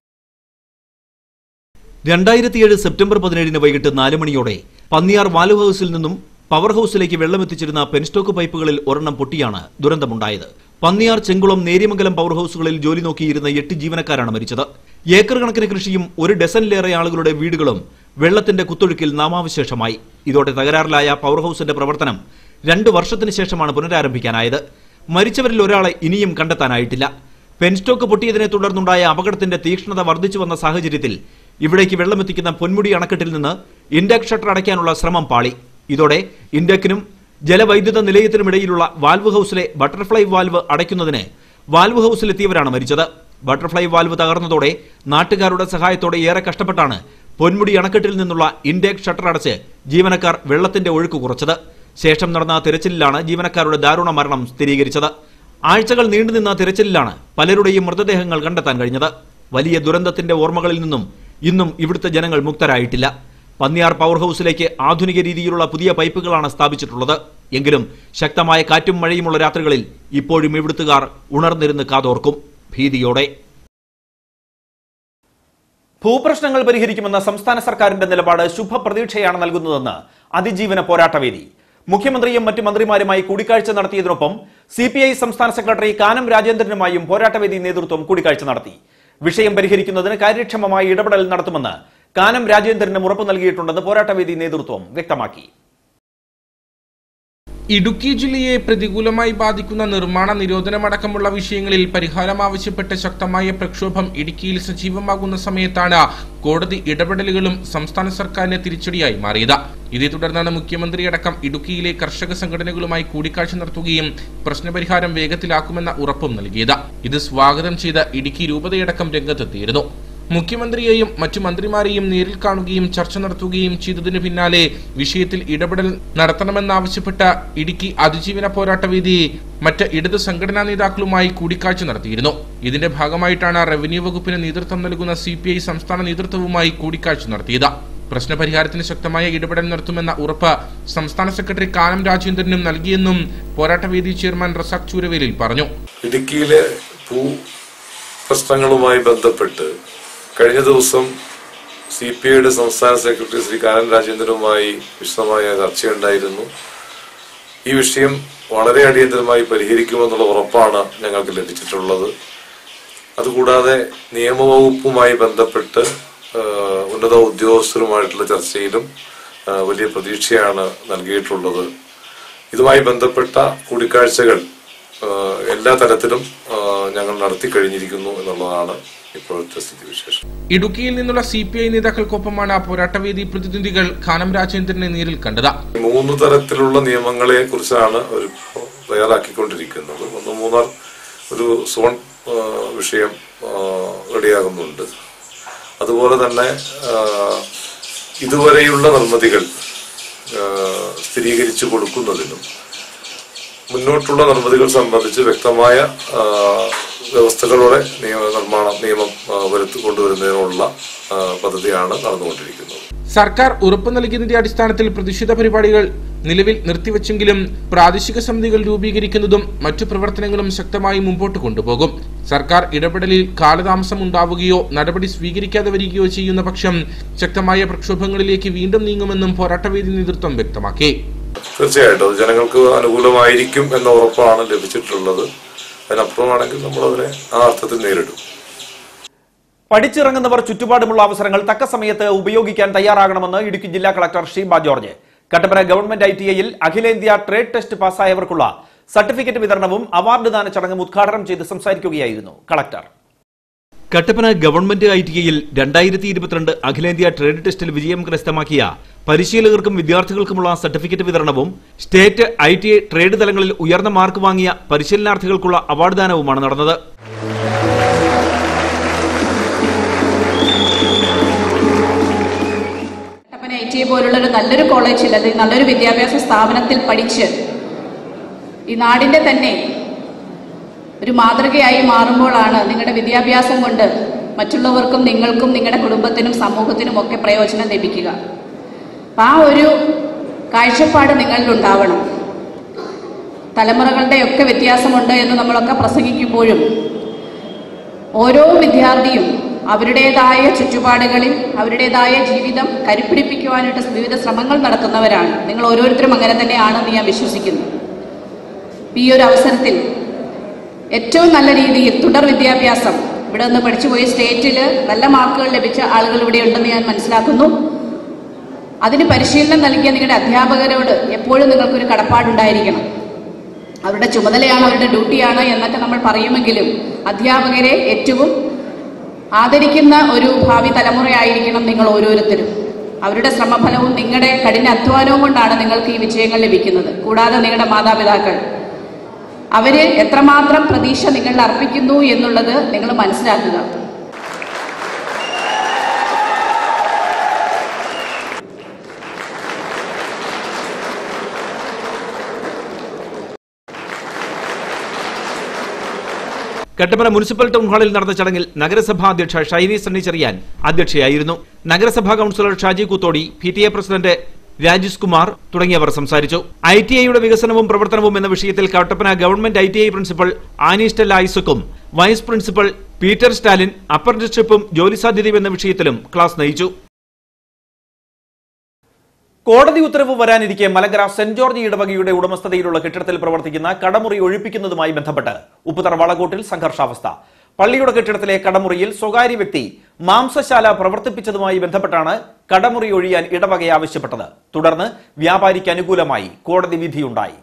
രണ്ടായിരത്തിയേഴ് സെപ്റ്റംബർ പതിനേഴിന് വൈകിട്ട് നാല് മണിയോടെ പന്നിയാർ വാലു ഹൌസിൽ നിന്നും പവർ ഹൌസിലേക്ക് വെള്ളം എത്തിച്ചിരുന്ന പെൻസ്റ്റോക്ക് പൈപ്പുകളിൽ ഒരെണ്ണം പൊട്ടിയാണ് ദുരന്തമുണ്ടായത് പന്നിയാർ ചെങ്കുളം നേര്യമംഗലം പവർ ഹൌസുകളിൽ ജോലി നോക്കിയിരുന്ന എട്ട് ജീവനക്കാരാണ് മരിച്ചത് ഏക്കർ കണക്കിന് കൃഷിയും ഒരു ഡസനിലേറെ ആളുകളുടെ വീടുകളും വെള്ളത്തിന്റെ കുത്തൊഴുക്കിൽ നാമാവശേഷമായി ഇതോടെ തകരാറിലായ പവർ ഹൌസിന്റെ പ്രവർത്തനം രണ്ടു വർഷത്തിന് ശേഷമാണ് പുനരാരംഭിക്കാനായത് മരിച്ചവരിൽ ഒരാളെ ഇനിയും കണ്ടെത്താനായിട്ടില്ല പെൻസ്റ്റോക്ക് പൊട്ടിയതിനെ തുടർന്നുണ്ടായ അപകടത്തിന്റെ തീക്ഷ്ണത വർദ്ധിച്ചു വന്ന സാഹചര്യത്തിൽ ഇവിടേക്ക് വെള്ളമെത്തിക്കുന്ന പൊന്മുടി അണക്കെട്ടിൽ നിന്ന് ഇൻഡക് ഷട്ടർ അടയ്ക്കാനുള്ള ശ്രമം പാളി ഇതോടെ ഇൻഡക്കിനും ജലവൈദ്യുത നിലയത്തിനുമിടയിലുള്ള വാൽവ് ഹൌസിലെ ബട്ടർഫ്ലൈ വാൽവ് അടയ്ക്കുന്നതിന് വാൽവ് ഹൌസിലെത്തിയവരാണ് മരിച്ചത് ബട്ടർഫ്ലൈ വാൽവ് തകർന്നതോടെ നാട്ടുകാരുടെ സഹായത്തോടെ ഏറെ കഷ്ടപ്പെട്ടാണ് പൊന്മുടി അണക്കെട്ടിൽ നിന്നുള്ള ഇൻടേക്ക് ഷട്ടർ അടച്ച് ജീവനക്കാർ വെള്ളത്തിന്റെ ഒഴുക്ക് കുറച്ചത് ശേഷം നടന്ന തിരച്ചിലിലാണ് ജീവനക്കാരുടെ ദാരുണ മരണം സ്ഥിരീകരിച്ചത് ആഴ്ചകൾ നീണ്ടുനിന്ന തിരച്ചിലിലാണ് പലരുടെയും മൃതദേഹങ്ങൾ കണ്ടെത്താൻ കഴിഞ്ഞത് വലിയ ദുരന്തത്തിന്റെ ഓർമ്മകളിൽ നിന്നും ഇന്നും ഇവിടുത്തെ ജനങ്ങൾ മുക്തരായിട്ടില്ല പന്നിയാർ പവർ ഹൌസിലേക്ക് ആധുനിക രീതിയിലുള്ള പുതിയ പൈപ്പുകളാണ് സ്ഥാപിച്ചിട്ടുള്ളത് എങ്കിലും ശക്തമായ കാറ്റും മഴയുമുള്ള രാത്രികളിൽ ഇപ്പോഴും ഇവിടുത്തുകാർ ഉണർന്നിരുന്ന് കാതോർക്കും ഭീതിയോടെ ഭൂപ്രശ്നങ്ങൾ പരിഹരിക്കുമെന്ന സംസ്ഥാന സർക്കാരിന്റെ നിലപാട് ശുഭപ്രതീക്ഷയാണ് നൽകുന്നതെന്ന് അതിജീവന പോരാട്ടവേദി മുഖ്യമന്ത്രിയും മറ്റു മന്ത്രിമാരുമായി കൂടിക്കാഴ്ച നടത്തിയതിനൊപ്പം സി പി ഐ സംസ്ഥാന സെക്രട്ടറി കാനം രാജേന്ദ്രനുമായും പോരാട്ടവേദി നേതൃത്വം കൂടിക്കാഴ്ച നടത്തി വിഷയം പരിഹരിക്കുന്നതിന് കാര്യക്ഷമമായ ഇടപെടൽ നടത്തുമെന്ന് കാനം രാജേന്ദ്രനും ഉറപ്പു നൽകിയിട്ടുണ്ടെന്ന് പോരാട്ടവേദി നേതൃത്വം വ്യക്തമാക്കി
ഇടുക്കി ജില്ലയെ പ്രതികൂലമായി ബാധിക്കുന്ന നിർമ്മാണ നിരോധനമടക്കമുള്ള വിഷയങ്ങളിൽ പരിഹാരം ആവശ്യപ്പെട്ട് ശക്തമായ പ്രക്ഷോഭം ഇടുക്കിയിൽ സജീവമാകുന്ന സമയത്താണ് കോടതി ഇടപെടലുകളും സംസ്ഥാന സർക്കാരിന് തിരിച്ചടിയായി മാറിയത് ഇതേ തുടർന്നാണ് മുഖ്യമന്ത്രിയടക്കം ഇടുക്കിയിലെ കർഷക സംഘടനകളുമായി കൂടിക്കാഴ്ച നടത്തുകയും പ്രശ്നപരിഹാരം വേഗത്തിലാക്കുമെന്ന ഉറപ്പും നൽകിയത് ഇത് സ്വാഗതം ചെയ്ത ഇടുക്കി രൂപതയടക്കം രംഗത്തെത്തിയിരുന്നു മുഖ്യമന്ത്രിയെയും മറ്റു മന്ത്രിമാരെയും നേരിൽ കാണുകയും ചർച്ച നടത്തുകയും ചെയ്തതിനു പിന്നാലെ വിഷയത്തിൽ ഇടപെടൽ നടത്തണമെന്നാവശ്യപ്പെട്ട ഇടുക്കി അതിജീവന പോരാട്ടവേദി മറ്റ് ഇടത് സംഘടനാ നേതാക്കളുമായി കൂടിക്കാഴ്ച നടത്തിയിരുന്നു ഇതിന്റെ ഭാഗമായിട്ടാണ് റവന്യൂ വകുപ്പിന് നേതൃത്വം നൽകുന്ന സി സംസ്ഥാന നേതൃത്വവുമായി കൂടിക്കാഴ്ച നടത്തിയത് പ്രശ്നപരിഹാരത്തിന് ശക്തമായ ഇടപെടൽ നടത്തുമെന്ന ഉറപ്പ് സംസ്ഥാന സെക്രട്ടറി കാനം രാജേന്ദ്രനും നൽകിയെന്നും പോരാട്ടവേദി ചെയർമാൻ റസാഖ് ചൂരവേലിൽ പറഞ്ഞു
ഇടുക്കിയിലെ ഭൂ പ്രശ്നങ്ങളുമായി ബന്ധപ്പെട്ട് കഴിഞ്ഞ ദിവസം സി പി ഐയുടെ സംസ്ഥാന സെക്രട്ടറി ശ്രീ കാനൻ രാജേന്ദ്രനുമായി വിശദമായ ചർച്ചയുണ്ടായിരുന്നു ഈ വിഷയം വളരെ അടിയന്തരമായി പരിഹരിക്കുമെന്നുള്ള ഉറപ്പാണ് ഞങ്ങൾക്ക് ലഭിച്ചിട്ടുള്ളത് അതുകൂടാതെ നിയമവകുപ്പുമായി ബന്ധപ്പെട്ട് ആ, ഉന്നത ഉദ്യോഗസ്ഥരുമായിട്ടുള്ള ചർച്ചയിലും ആ, വലിയ പ്രതീക്ഷയാണ് നൽകിയിട്ടുള്ളത് ഇതുമായി ബന്ധപ്പെട്ട കൂടിക്കാഴ്ചകൾ ആ, എല്ലാ തരത്തിലും ആ, ഞങ്ങൾ നടത്തി കഴിഞ്ഞിരിക്കുന്നു എന്നുള്ളതാണ് ഇപ്പോഴത്തെ സ്ഥിതിവിശേഷം
ഇടുക്കിയിൽ നിന്നുള്ള സി പി ഐ നേതാക്കൾക്കൊപ്പമാണ് പോരാട്ടവേദി പ്രതിനിധികൾ ഖാനം രാജേന്ദ്രനെ നേരിൽ കണ്ടത്
മൂന്ന് തരത്തിലുള്ള നിയമങ്ങളെ കുറിച്ചാണ് അവർ തയ്യാറാക്കിക്കൊണ്ടിരിക്കുന്നത് ഒന്ന് മൂന്നാർ ഒരു സോൺ ആ, വിഷയം ആ, റെഡിയാകുന്നുണ്ട് അതുപോലെ തന്നെ ആ, ഇതുവരെയുള്ള നിർമ്മിതികൾ ആ, സ്ഥിരീകരിച്ചു കൊടുക്കുന്നതിനും മുന്നോട്ടുള്ള നിർമ്മിതികൾ സംബന്ധിച്ച് വ്യക്തമായ ആ, വ്യവസ്ഥകളോടെ നിയമ നിർമ്മാണം നിയമം ആ, വരുത്തി കൊണ്ടുവരുന്നതിനുള്ള ആ, പദ്ധതിയാണ് നടന്നുകൊണ്ടിരിക്കുന്നത്
സർക്കാർ ഉറപ്പു നൽകിയതിന്റെ അടിസ്ഥാനത്തിൽ പ്രതിഷേധ പരിപാടികൾ നിലവിൽ നിർത്തിവെച്ചെങ്കിലും പ്രാദേശിക സമിതികൾ രൂപീകരിക്കുന്നതും മറ്റു പ്രവർത്തനങ്ങളും ശക്തമായി മുമ്പോട്ട് കൊണ്ടുപോകും സർക്കാർ ഇടപെടലിൽ കാലതാമസം ഉണ്ടാവുകയോ നടപടി സ്വീകരിക്കാതെ വരികയോ ചെയ്യുന്ന പക്ഷം ശക്തമായ പ്രക്ഷോഭങ്ങളിലേക്ക് വീണ്ടും നീങ്ങുമെന്നും പോരാട്ടവേദി നേതൃത്വം വ്യക്തമാക്കി
തീർച്ചയായിട്ടും അത് ജനങ്ങൾക്ക് അനുകൂലമായിരിക്കും എന്ന ഉറപ്പാണ് ലഭിച്ചിട്ടുള്ളത് അതിനപ്പുറമാണെങ്കിൽ നമ്മളതിനെ ആ അർത്ഥത്തിൽ നേരിടും
പഠിച്ചിറങ്ങുന്നവർ ചുറ്റുപാടുമുള്ള അവസരങ്ങൾ തക്ക സമയത്ത് ഉപയോഗിക്കാൻ തയ്യാറാകണമെന്ന് ഇടുക്കി ജില്ലാ collector Sheeba George Kattappana government I T ഐയിൽ അഖിലേന്ത്യാ ട്രേഡ് ടെസ്റ്റ് പാസ്സായവർക്കുള്ള സർട്ടിഫിക്കറ്റ് വിതരണവും അവാർഡ് ദാന ചടങ്ങും ഉദ്ഘാടനം ചെയ്ത് സംസാരിക്കുകയായിരുന്നു collector Kattappana government I T ഐയിൽ രണ്ടായിരത്തി ഇരുപത്തിരണ്ട് അഖിലേന്ത്യാ ട്രേഡ് ടെസ്റ്റിൽ വിജയം കരസ്ഥമാക്കിയ പരിശീലകർക്കും വിദ്യാർത്ഥികൾക്കുമുള്ള സർട്ടിഫിക്കറ്റ് വിതരണവും state I T I trade തലങ്ങളിൽ ഉയർന്ന മാർക്ക് വാങ്ങിയ പരിശീലനാർത്ഥികൾക്കുള്ള അവാർഡ് ദാനവുമാണ് നടന്നത്
കട്ടപ്പന ഐ ടി ഐ പോലുള്ളൊരു നല്ലൊരു കോളേജിൽ അല്ലെങ്കിൽ നല്ലൊരു വിദ്യാഭ്യാസ സ്ഥാപനത്തിൽ പഠിച്ച് ഈ നാടിൻ്റെ തന്നെ ഒരു മാതൃകയായി മാറുമ്പോഴാണ് നിങ്ങളുടെ വിദ്യാഭ്യാസം കൊണ്ട് മറ്റുള്ളവർക്കും നിങ്ങൾക്കും നിങ്ങളുടെ കുടുംബത്തിനും സമൂഹത്തിനും ഒക്കെ പ്രയോജനം ലഭിക്കുക അപ്പം ആ ഒരു കാഴ്ചപ്പാട് നിങ്ങളിൽ ഉണ്ടാവണം തലമുറകളുടെയൊക്കെ വ്യത്യാസമുണ്ട് എന്ന് നമ്മളൊക്കെ പ്രസംഗിക്കുമ്പോഴും ഓരോ വിദ്യാർത്ഥിയും അവരുടേതായ ചുറ്റുപാടുകളിൽ അവരുടേതായ ജീവിതം കരുപ്പിടിപ്പിക്കുവാനായിട്ട് വിവിധ ശ്രമങ്ങൾ നടത്തുന്നവരാണ് നിങ്ങൾ ഓരോരുത്തരും അങ്ങനെ തന്നെയാണെന്ന് ഞാൻ വിശ്വസിക്കുന്നു ഈ ഒരു അവസരത്തിൽ ഏറ്റവും നല്ല രീതിയിൽ തുടർ വിദ്യാഭ്യാസം ഇവിടെ നിന്ന് പഠിച്ചുപോയി സ്റ്റേറ്റിൽ നല്ല മാർക്കുകൾ ലഭിച്ച ആളുകൾ ഇവിടെ ഉണ്ടെന്ന് ഞാൻ മനസ്സിലാക്കുന്നു അതിന് പരിശീലനം നൽകിയ നിങ്ങളുടെ അധ്യാപകരോട് എപ്പോഴും നിങ്ങൾക്കൊരു കടപ്പാടുണ്ടായിരിക്കണം അവരുടെ ചുമതലയാണ് അവരുടെ ഡ്യൂട്ടിയാണ് എന്നൊക്കെ നമ്മൾ പറയുമെങ്കിലും അധ്യാപകരെ ഏറ്റവും ആദരിക്കുന്ന ഒരു ഭാവി തലമുറയായിരിക്കണം നിങ്ങൾ ഓരോരുത്തരും അവരുടെ ശ്രമഫലവും നിങ്ങളുടെ കഠിന അധ്വാനവും കൊണ്ടാണ് നിങ്ങൾക്ക് ഈ വിജയങ്ങൾ ലഭിക്കുന്നത് കൂടാതെ നിങ്ങളുടെ മാതാപിതാക്കൾ അവര് എത്രമാത്രം പ്രതീക്ഷ നിങ്ങളിൽ അർപ്പിക്കുന്നു എന്നുള്ളത് നിങ്ങൾ മനസ്സിലാക്കുക
കട്ടപ്പന മുനിസിപ്പൽ ടൗൺ ഹാളിൽ നടന്ന ചടങ്ങിൽ നഗരസഭാ അധ്യക്ഷ ഷൈനി സണ്ണി ചെറിയാൻ അധ്യക്ഷയായിരുന്നു നഗരസഭാ councillor Shaji Kuthodi P T A president Rajesh Kumar തുടങ്ങിയവർ സംസാരിച്ചു ഐ ടി ഐയുടെ വികസനവും പ്രവർത്തനവും എന്ന വിഷയത്തിൽ Kattappana government I T I principal Anistal ഐസക്കും വൈസ് പ്രിൻസിപ്പൽ പീറ്റർ സ്റ്റാലിൻ അപ്രന്റിസ്ഷിപ്പും ജോലിസാധ്യതയും എന്ന വിഷയത്തിലും ക്ലാസ് നയിച്ചു കോടതി ഉത്തരവ് വരാനിരിക്കെ മലങ്കര സെന്റ് ജോർജ് ഇടവകയുടെ ഉടമസ്ഥതയിലുള്ള കെട്ടിടത്തിൽ പ്രവർത്തിക്കുന്ന കടമുറി ഒഴിപ്പിക്കുന്നതുമായി ബന്ധപ്പെട്ട് ഉപ്പുതറ വളകോട്ടിൽ സംഘർഷാവസ്ഥ പള്ളിയുടെ കെട്ടിടത്തിലെ കടമുറിയിൽ സ്വകാര്യ വ്യക്തി മാംസശാല പ്രവർത്തിപ്പിച്ചതുമായി ബന്ധപ്പെട്ടാണ് കടമുറി ഒഴിയാൻ ഇടവകയെ ആവശ്യപ്പെട്ടത് തുടർന്ന് വ്യാപാരിക്ക് അനുകൂലമായി കോടതി വിധിയുണ്ടായി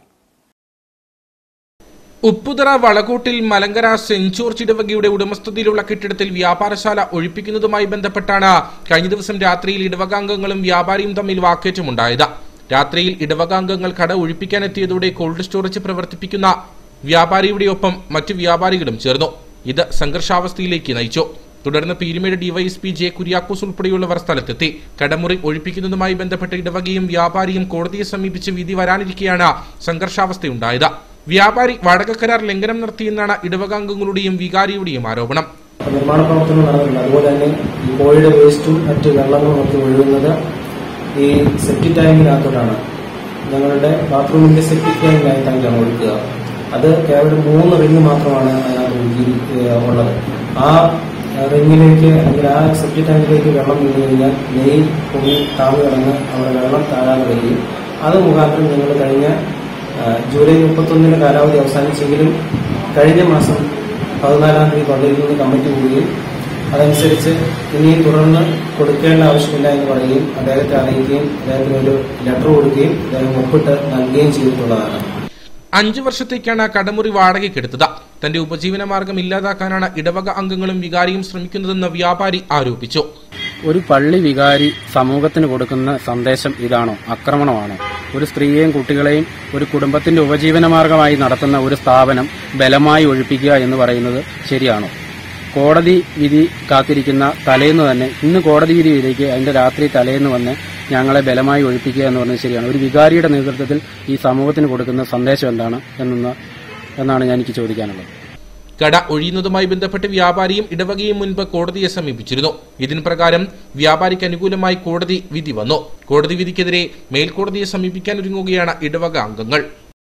ഉപ്പുതറ വളകോട്ടിൽ മലങ്കര സെന്റ് ജോർജ് ഇടവകയുടെ ഉടമസ്ഥതയിലുള്ള കെട്ടിടത്തിൽ വ്യാപാരശാല ഒഴിപ്പിക്കുന്നതുമായി ബന്ധപ്പെട്ടാണ് കഴിഞ്ഞ ദിവസം രാത്രിയിൽ ഇടവകാംഗങ്ങളും വ്യാപാരിയും തമ്മിൽ വാക്കേറ്റമുണ്ടായത് രാത്രിയിൽ ഇടവകാംഗങ്ങൾ കട ഒഴിപ്പിക്കാനെത്തിയതോടെ കോൾഡ് സ്റ്റോറേജ് പ്രവർത്തിപ്പിക്കുന്ന വ്യാപാരിയുടെ ഒപ്പം മറ്റു വ്യാപാരികളും ചേർന്നു ഇത് സംഘർഷാവസ്ഥയിലേക്ക് നയിച്ചു തുടർന്ന് പീരുമേട് ഡിവൈഎസ്പി ജെ കുര്യാക്കോസ് ഉൾപ്പെടെയുള്ളവർ സ്ഥലത്തെത്തി കടമുറി ഒഴിപ്പിക്കുന്നതുമായി ബന്ധപ്പെട്ട് ഇടവകയും വ്യാപാരിയും കോടതിയെ സമീപിച്ച് വിധി വരാനിരിക്കെയാണ് സംഘർഷാവസ്ഥയുണ്ടായത് വ്യാപാരി വാടക കരാർ ലംഘനം നടത്തിയെന്നാണ് ഇടവകാംഗങ്ങളുടെയും വികാരിയുടെയും ആരോപണം
നിർമ്മാണ പ്രവർത്തനം നടന്നിട്ടുണ്ട് അതുപോലെ തന്നെ ഈ കോഴിയുടെ വേസ്റ്റും മറ്റ് വെള്ളങ്ങളും ഒക്കെ ഒഴുകുന്നത് ഈ സെപ്റ്റിക് ടാങ്കിനകത്തോട്ടാണ് ഞങ്ങളുടെ ബാത്റൂമിന്റെ സെപ്റ്റിക് ടാങ്കിനകത്താണ് ഒഴുക്കുക അത് കേവലം മൂന്ന് റിങ് മാത്രമാണ് അതിനകത്ത് ഒഴുകി ഏഹ്, ഉള്ളത് ആ റിങ്ങിലേക്ക് അല്ലെങ്കിൽ ആ സെപ്റ്റിക് ടാങ്കിലേക്ക് വെള്ളം വീണ് കഴിഞ്ഞാൽ നെയ് പൊങ്ങി താഴെ കിടന്ന് അവിടെ വെള്ളം താഴാതെ വരികയും അത് മുഖാന്തരം ഞങ്ങൾ കഴിഞ്ഞ ആ, ജൂലൈ മുപ്പത്തൊന്നിന് കാലാവധി അവസാനിച്ചെങ്കിലും കഴിഞ്ഞ മാസം പതിനാലാം തീയതി പള്ളിയിൽ നിന്ന് കമ്മിറ്റി കൂടുകയും അതനുസരിച്ച് ഇനിയും തുടർന്ന് കൊടുക്കേണ്ട ആവശ്യമില്ല എന്ന് പറയുകയും അദ്ദേഹത്തെ അറിയിക്കുകയും അദ്ദേഹത്തിന് ഒരു ലെറ്റർ കൊടുക്കുകയും അദ്ദേഹം ഒപ്പിട്ട് നൽകുകയും ചെയ്തിട്ടുള്ളതാണ്
അഞ്ചു വർഷത്തേക്കാണ് കടമുറി വാടകയ്ക്കെടുത്തത് തന്റെ ഉപജീവന മാർഗം ഇല്ലാതാക്കാനാണ് ഇടവക അംഗങ്ങളും വികാരിയും ശ്രമിക്കുന്നതെന്ന് വ്യാപാരി ആരോപിച്ചു
ഒരു പള്ളി വികാരി സമൂഹത്തിന് കൊടുക്കുന്ന സന്ദേശം ഇതാണോ ആക്രമണമാണോ ഒരു സ്ത്രീയെയും കുട്ടികളെയും ഒരു കുടുംബത്തിന്റെ ഉപജീവന മാർഗമായി നടത്തുന്ന ഒരു സ്ഥാപനം ബലമായി ഒഴിപ്പിക്കുക എന്ന് പറയുന്നത് ശരിയാണോ കോടതി വിധി കാത്തിരിക്കുന്ന തലേന്ന് തന്നെ ഇന്ന് കോടതി വിധി വിധിക്ക് അതിന്റെ രാത്രി തലേന്ന് വന്ന് ഞങ്ങളെ ബലമായി ഒഴിപ്പിക്കുക എന്ന് പറഞ്ഞത് ശരിയാണ് ഒരു വികാരിയുടെ നേതൃത്വത്തിൽ ഈ സമൂഹത്തിന് കൊടുക്കുന്ന സന്ദേശം എന്താണ് എന്ന എന്നാണ് ഞാൻ എനിക്ക് ചോദിക്കാനുള്ളത്
കട ഒഴിയുന്നതുമായി ബന്ധപ്പെട്ട് വ്യാപാരിയും ഇടവകയും മുൻപ് കോടതിയെ സമീപിച്ചിരുന്നു ഇതിന് പ്രകാരം വ്യാപാരിക്ക് അനുകൂലമായി കോടതി വിധി വന്നു കോടതി വിധിക്കെതിരെ മേൽക്കോടതിയെ സമീപിക്കാൻ ഒരുങ്ങുകയാണ് ഇടവക അംഗങ്ങൾ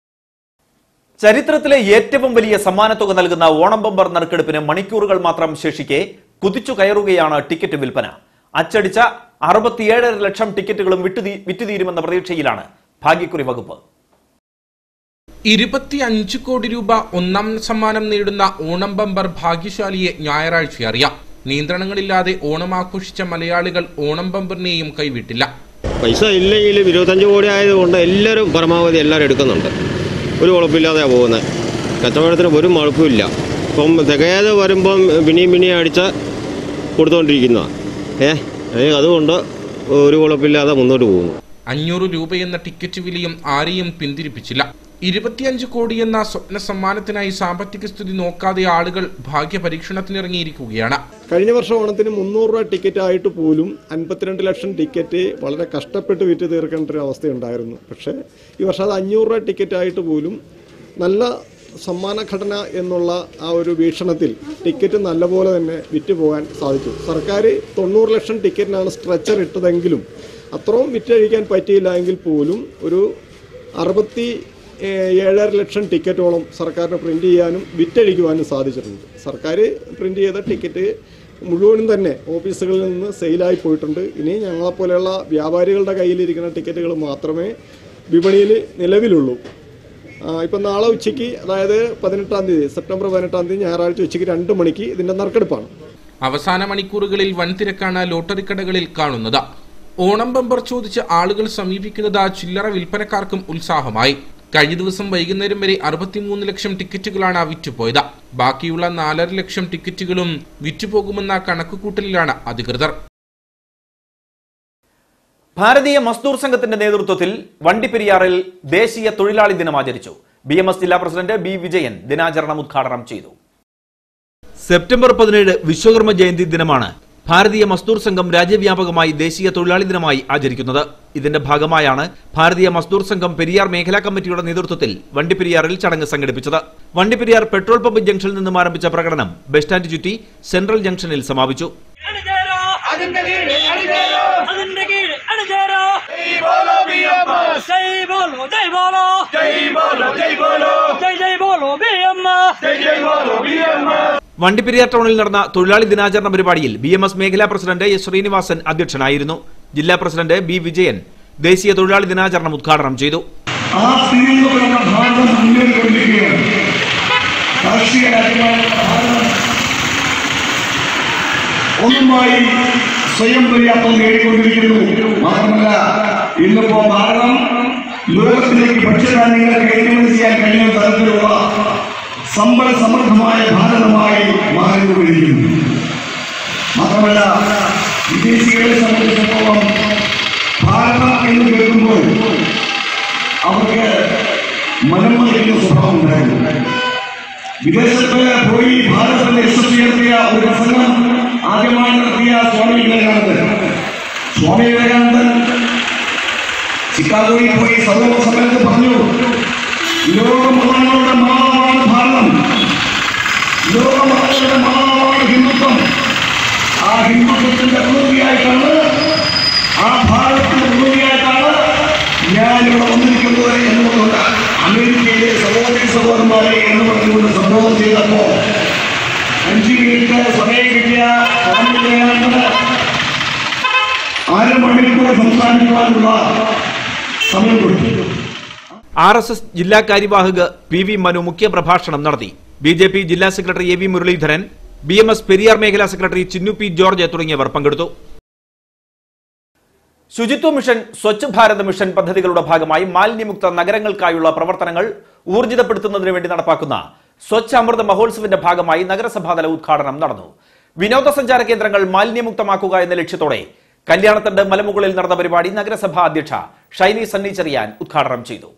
ചരിത്രത്തിലെ ഏറ്റവും വലിയ സമ്മാനത്തുക നൽകുന്ന ഓണം ബമ്പർ നറുക്കെടുപ്പിന് മണിക്കൂറുകൾ മാത്രം ശേഷിക്കെ കുതിച്ചു കയറുകയാണ് ടിക്കറ്റ് വിൽപ്പന അച്ചടിച്ച അറുപത്തിയേഴര ലക്ഷം ടിക്കറ്റുകളും വിട്ടുതീ വിറ്റുതീരുമെന്ന പ്രതീക്ഷയിലാണ് ഭാഗ്യക്കുറി വകുപ്പ്
ഇരുപത്തി അഞ്ച് കോടി രൂപ ഒന്നാം സമ്മാനം നേടുന്ന ഓണം ബമ്പർ ഭാഗ്യശാലിയെ ഞായറാഴ്ച അറിയാം നിയന്ത്രണങ്ങളില്ലാതെ ഓണം ആഘോഷിച്ച മലയാളികൾ ഓണം ബമ്പറിനെയും കൈവിട്ടില്ല
പൈസ ഇല്ലെങ്കിലും ഇരുപത്തഞ്ച് കോടി ആയതുകൊണ്ട് എല്ലാവരും പരമാവധി എല്ലാവരും എടുക്കുന്നുണ്ട് ഒരു കുഴപ്പമില്ലാതെയാണ് പോകുന്നത് കച്ചവടത്തിന് ഒരു മടുപ്പുമില്ല ഇപ്പം തികയാതെ വരുമ്പം പിന്നെയും പിന്നെയും അടിച്ച് കൊടുത്തുകൊണ്ടിരിക്കുന്നതാണ് ഏ ഏ, അതുകൊണ്ട് ഒരു കുഴപ്പമില്ലാതെ മുന്നോട്ട് പോകുന്നു
അഞ്ഞൂറ് രൂപയെന്ന ടിക്കറ്റ് വിലയും ആരെയും പിന്തിരിപ്പിച്ചില്ല ഇരുപത്തിയഞ്ച് കോടി എന്ന സ്വപ്ന സമ്മാനത്തിനായി സാമ്പത്തിക സ്ഥിതി നോക്കാതെ ആളുകൾ ഭാഗ്യ പരീക്ഷണത്തിനിറങ്ങിയിരിക്കുകയാണ്
കഴിഞ്ഞ വർഷം ഓണത്തിന് മുന്നൂറ് രൂപ ടിക്കറ്റ് ആയിട്ട് പോലും അൻപത്തിരണ്ട് ലക്ഷം ടിക്കറ്റ് വളരെ കഷ്ടപ്പെട്ട് വിറ്റ് തീർക്കേണ്ട ഒരു അവസ്ഥയുണ്ടായിരുന്നു പക്ഷേ ഈ വർഷം അത് അഞ്ഞൂറ് രൂപ ടിക്കറ്റ് ആയിട്ട് പോലും നല്ല സമ്മാന ഘടന എന്നുള്ള ആ ഒരു വീക്ഷണത്തിൽ ടിക്കറ്റ് നല്ലപോലെ തന്നെ വിറ്റ് പോകാൻ സാധിച്ചു സർക്കാർ തൊണ്ണൂറ് ലക്ഷം ടിക്കറ്റിനാണ് സ്ട്രെച്ചർ ഇട്ടതെങ്കിലും അത്രയും വിറ്റഴിക്കാൻ പറ്റിയില്ല എങ്കിൽ പോലും ഒരു അറുപത്തി ഏഹ്, ഏഴര ലക്ഷം ടിക്കറ്റോളം സർക്കാരിന് പ്രിന്റ് ചെയ്യാനും വിറ്റഴിക്കുവാനും സാധിച്ചിട്ടുണ്ട് സർക്കാർ പ്രിന്റ് ചെയ്ത ടിക്കറ്റ് മുഴുവനും തന്നെ ഓഫീസുകളിൽ നിന്ന് സെയിലായി പോയിട്ടുണ്ട് ഇനി ഞങ്ങളെപ്പോലെയുള്ള വ്യാപാരികളുടെ കയ്യിലിരിക്കുന്ന ടിക്കറ്റുകൾ മാത്രമേ വിപണിയിൽ നിലവിലുള്ളൂ ആ, ഇപ്പം നാളെ ഉച്ചയ്ക്ക് അതായത് പതിനെട്ടാം തീയതി സെപ്റ്റംബർ പതിനെട്ടാം തീയതി ഞായറാഴ്ച ഉച്ചയ്ക്ക് രണ്ട് മണിക്ക് ഇതിൻ്റെ നറുക്കെടുപ്പാണ്
അവസാന മണിക്കൂറുകളിൽ വൻ തിരക്കാണ് ലോട്ടറി കടകളിൽ കാണുന്നത് ഓണം ബമ്പർ ചോദിച്ച് ആളുകൾ സമീപിക്കുന്നത് ചില്ലറ വിൽപ്പനക്കാർക്കും ഉത്സാഹമായി കഴിഞ്ഞ ദിവസം വൈകുന്നേരം വരെ അറുപത്തിമൂന്ന് ലക്ഷം ടിക്കറ്റുകളാണ് വിറ്റുപോയത് ബാക്കിയുള്ള നാലര ലക്ഷം ടിക്കറ്റുകളും വിറ്റുപോകുമെന്ന കണക്കുകൂട്ടലിലാണ് അധികൃതർ
ഭാരതീയ മസ്ദൂർ സംഘത്തിന്റെ നേതൃത്വത്തിൽ വണ്ടിപ്പെരിയാറിൽ ദേശീയ തൊഴിലാളി ദിനം ആചരിച്ചു ബി എം എസ് ജില്ലാ പ്രസിഡന്റ് ബി വിജയൻ ദിനാചരണം ഉദ്ഘാടനം ചെയ്തു സെപ്റ്റംബർ പതിനേഴ് വിശ്വകർമ്മ ജയന്തി ദിനമാണ് ഭാരതീയ മസ്ദൂർ സംഘം രാജ്യവ്യാപകമായി ദേശീയ തൊഴിലാളി ദിനമായി ആചരിക്കുന്നത് ഇതിന്റെ ഭാഗമായാണ് ഭാരതീയ മസ്ദൂർ സംഘം പെരിയാർ മേഖലാ കമ്മിറ്റിയുടെ നേതൃത്വത്തിൽ വണ്ടിപ്പെരിയാറിൽ ചടങ്ങ് സംഘടിപ്പിച്ചത് വണ്ടിപ്പെരിയാർ പെട്രോൾ പമ്പ് ജംഗ്ഷനിൽ നിന്നും ആരംഭിച്ച പ്രകടനം ബസ് സ്റ്റാൻഡ് ചുറ്റി സെൻട്രൽ ജംഗ്ഷനിൽ സമാപിച്ചു
അതിന്റെ കീഴ് അണിചേരോ അതിന്റെ കീഴ് അണിചേരോ ജയ് ബോലോ ജയ് ബോലോ ജയ് ബോലോ ജയ് ബോലോ ജയ് ബോലോ ജയ് ജയ് ബോലോ ബിഎം ജയ് ജയ് ബോലോ ബിഎം
വണ്ടിപ്പെരിയാർ ടൗണിൽ നടന്ന തൊഴിലാളി ദിനാചരണ പരിപാടിയിൽ ബി എം എസ് മേഖലാ പ്രസിഡന്റ് എസ് ശ്രീനിവാസൻ അധ്യക്ഷനായിരുന്നു ജില്ലാ പ്രസിഡന്റ് ബി വിജയൻ ദേശീയ തൊഴിലാളി ദിനാചരണം ഉദ്ഘാടനം ചെയ്തു
ആ സ്ഥിതിയിലൂടെ നമ്മുടെ ഭാരതം മുന്നേറിക്കൊണ്ടിരിക്കുകയാണ് രാഷ്ട്രീയ രാജ്യമായ ഭാരതം ഒന്നുമായി സ്വയം പര്യാപ്തം നേടിക്കൊണ്ടിരിക്കുന്നു മാത്രമല്ല ഇന്നിപ്പോ ഭാരതം ലോകത്തിലേക്ക് ഭക്ഷ്യധാന്യങ്ങൾ കയറ്റുമതി ചെയ്യാൻ കഴിയുന്ന തരത്തിലുള്ള സമ്പൽ സമൃദ്ധമായ ഭാരതമായി മാറിക്കൊണ്ടിരിക്കുന്നു മാത്രമല്ല വിദേശികളെ സംബന്ധിച്ചിടത്തോളം ഭാരതം എന്ന് കേൾക്കുമ്പോൾ അവർക്ക് മനം മറിക്കുന്ന സ്വഭാവം ഉണ്ടായിരുന്നു വിദേശത്ത് പോയി ഭാരതത്തിന്റെ യശസ് ഉയർത്തിയ ഒരു പ്രസംഗം ആദ്യമായി നടത്തിയ സ്വാമി വിവേകാനന്ദൻ സ്വാമി വിവേകാനന്ദൻ ചിക്കാഗോയിൽ പോയി സർവ സമയത്ത് പറഞ്ഞു ലോകമതങ്ങളുടെ മാതാവാണ് ഭാരതം ലോകമതങ്ങളുടെ മാതാവാണ് ഹിന്ദുത്വം ആ ഹിന്ദുത്വത്തിന്റെ പ്രതിനിധിയായിട്ടാണ് ആ ഭാരതത്തിന്റെ പ്രതിനിധിയായിട്ടാണ് ഞാൻ ഇവിടെ വന്നിരിക്കുന്നത് എന്നുകൊണ്ട് അമേരിക്കയിലെ സഹോദരി സഹോദരന്മാരെ എന്ന് പറഞ്ഞുകൊണ്ട് സംബോധന ചെയ്തപ്പോ അഞ്ചു മിനിറ്റ് സമയം കിട്ടിയ സ്വാമി വിവേകാനന്ദന് അരമണിക്കൂർ സംസാരിക്കുവാനുള്ള സമയം കൊടുത്തു
ആർ എസ് എസ് ജില്ലാ കാര്യവാഹക് പി വി മനു മുഖ്യപ്രഭാഷണം നടത്തി ബി ജെ പി ജില്ലാ secretary A V Muraleedharan B M S Periyar മേഖലാ സെക്രട്ടറി ചിന്നു പി ജോർജ് തുടങ്ങിയവർ പങ്കെടുത്തു ശുചിത്വ മിഷൻ സ്വച്ഛ് ഭാരത് മിഷൻ പദ്ധതികളുടെ ഭാഗമായി മാലിന്യമുക്ത നഗരങ്ങൾക്കായുള്ള പ്രവർത്തനങ്ങൾ ഊർജിതപ്പെടുത്തുന്നതിന് വേണ്ടി നടപ്പാക്കുന്ന സ്വച്ഛ് അമൃത് മഹോത്സവിന്റെ ഭാഗമായി നഗരസഭാതല ഉദ്ഘാടനം നടന്നു വിനോദസഞ്ചാര കേന്ദ്രങ്ങൾ മാലിന്യമുക്തമാക്കുക എന്ന ലക്ഷ്യത്തോടെ കല്യാണത്തണ്ട് മലമുകളിൽ നടന്ന പരിപാടി നഗരസഭാ അധ്യക്ഷ ഷൈനി സണ്ണി ചെറിയാൻ ഉദ്ഘാടനം ചെയ്തു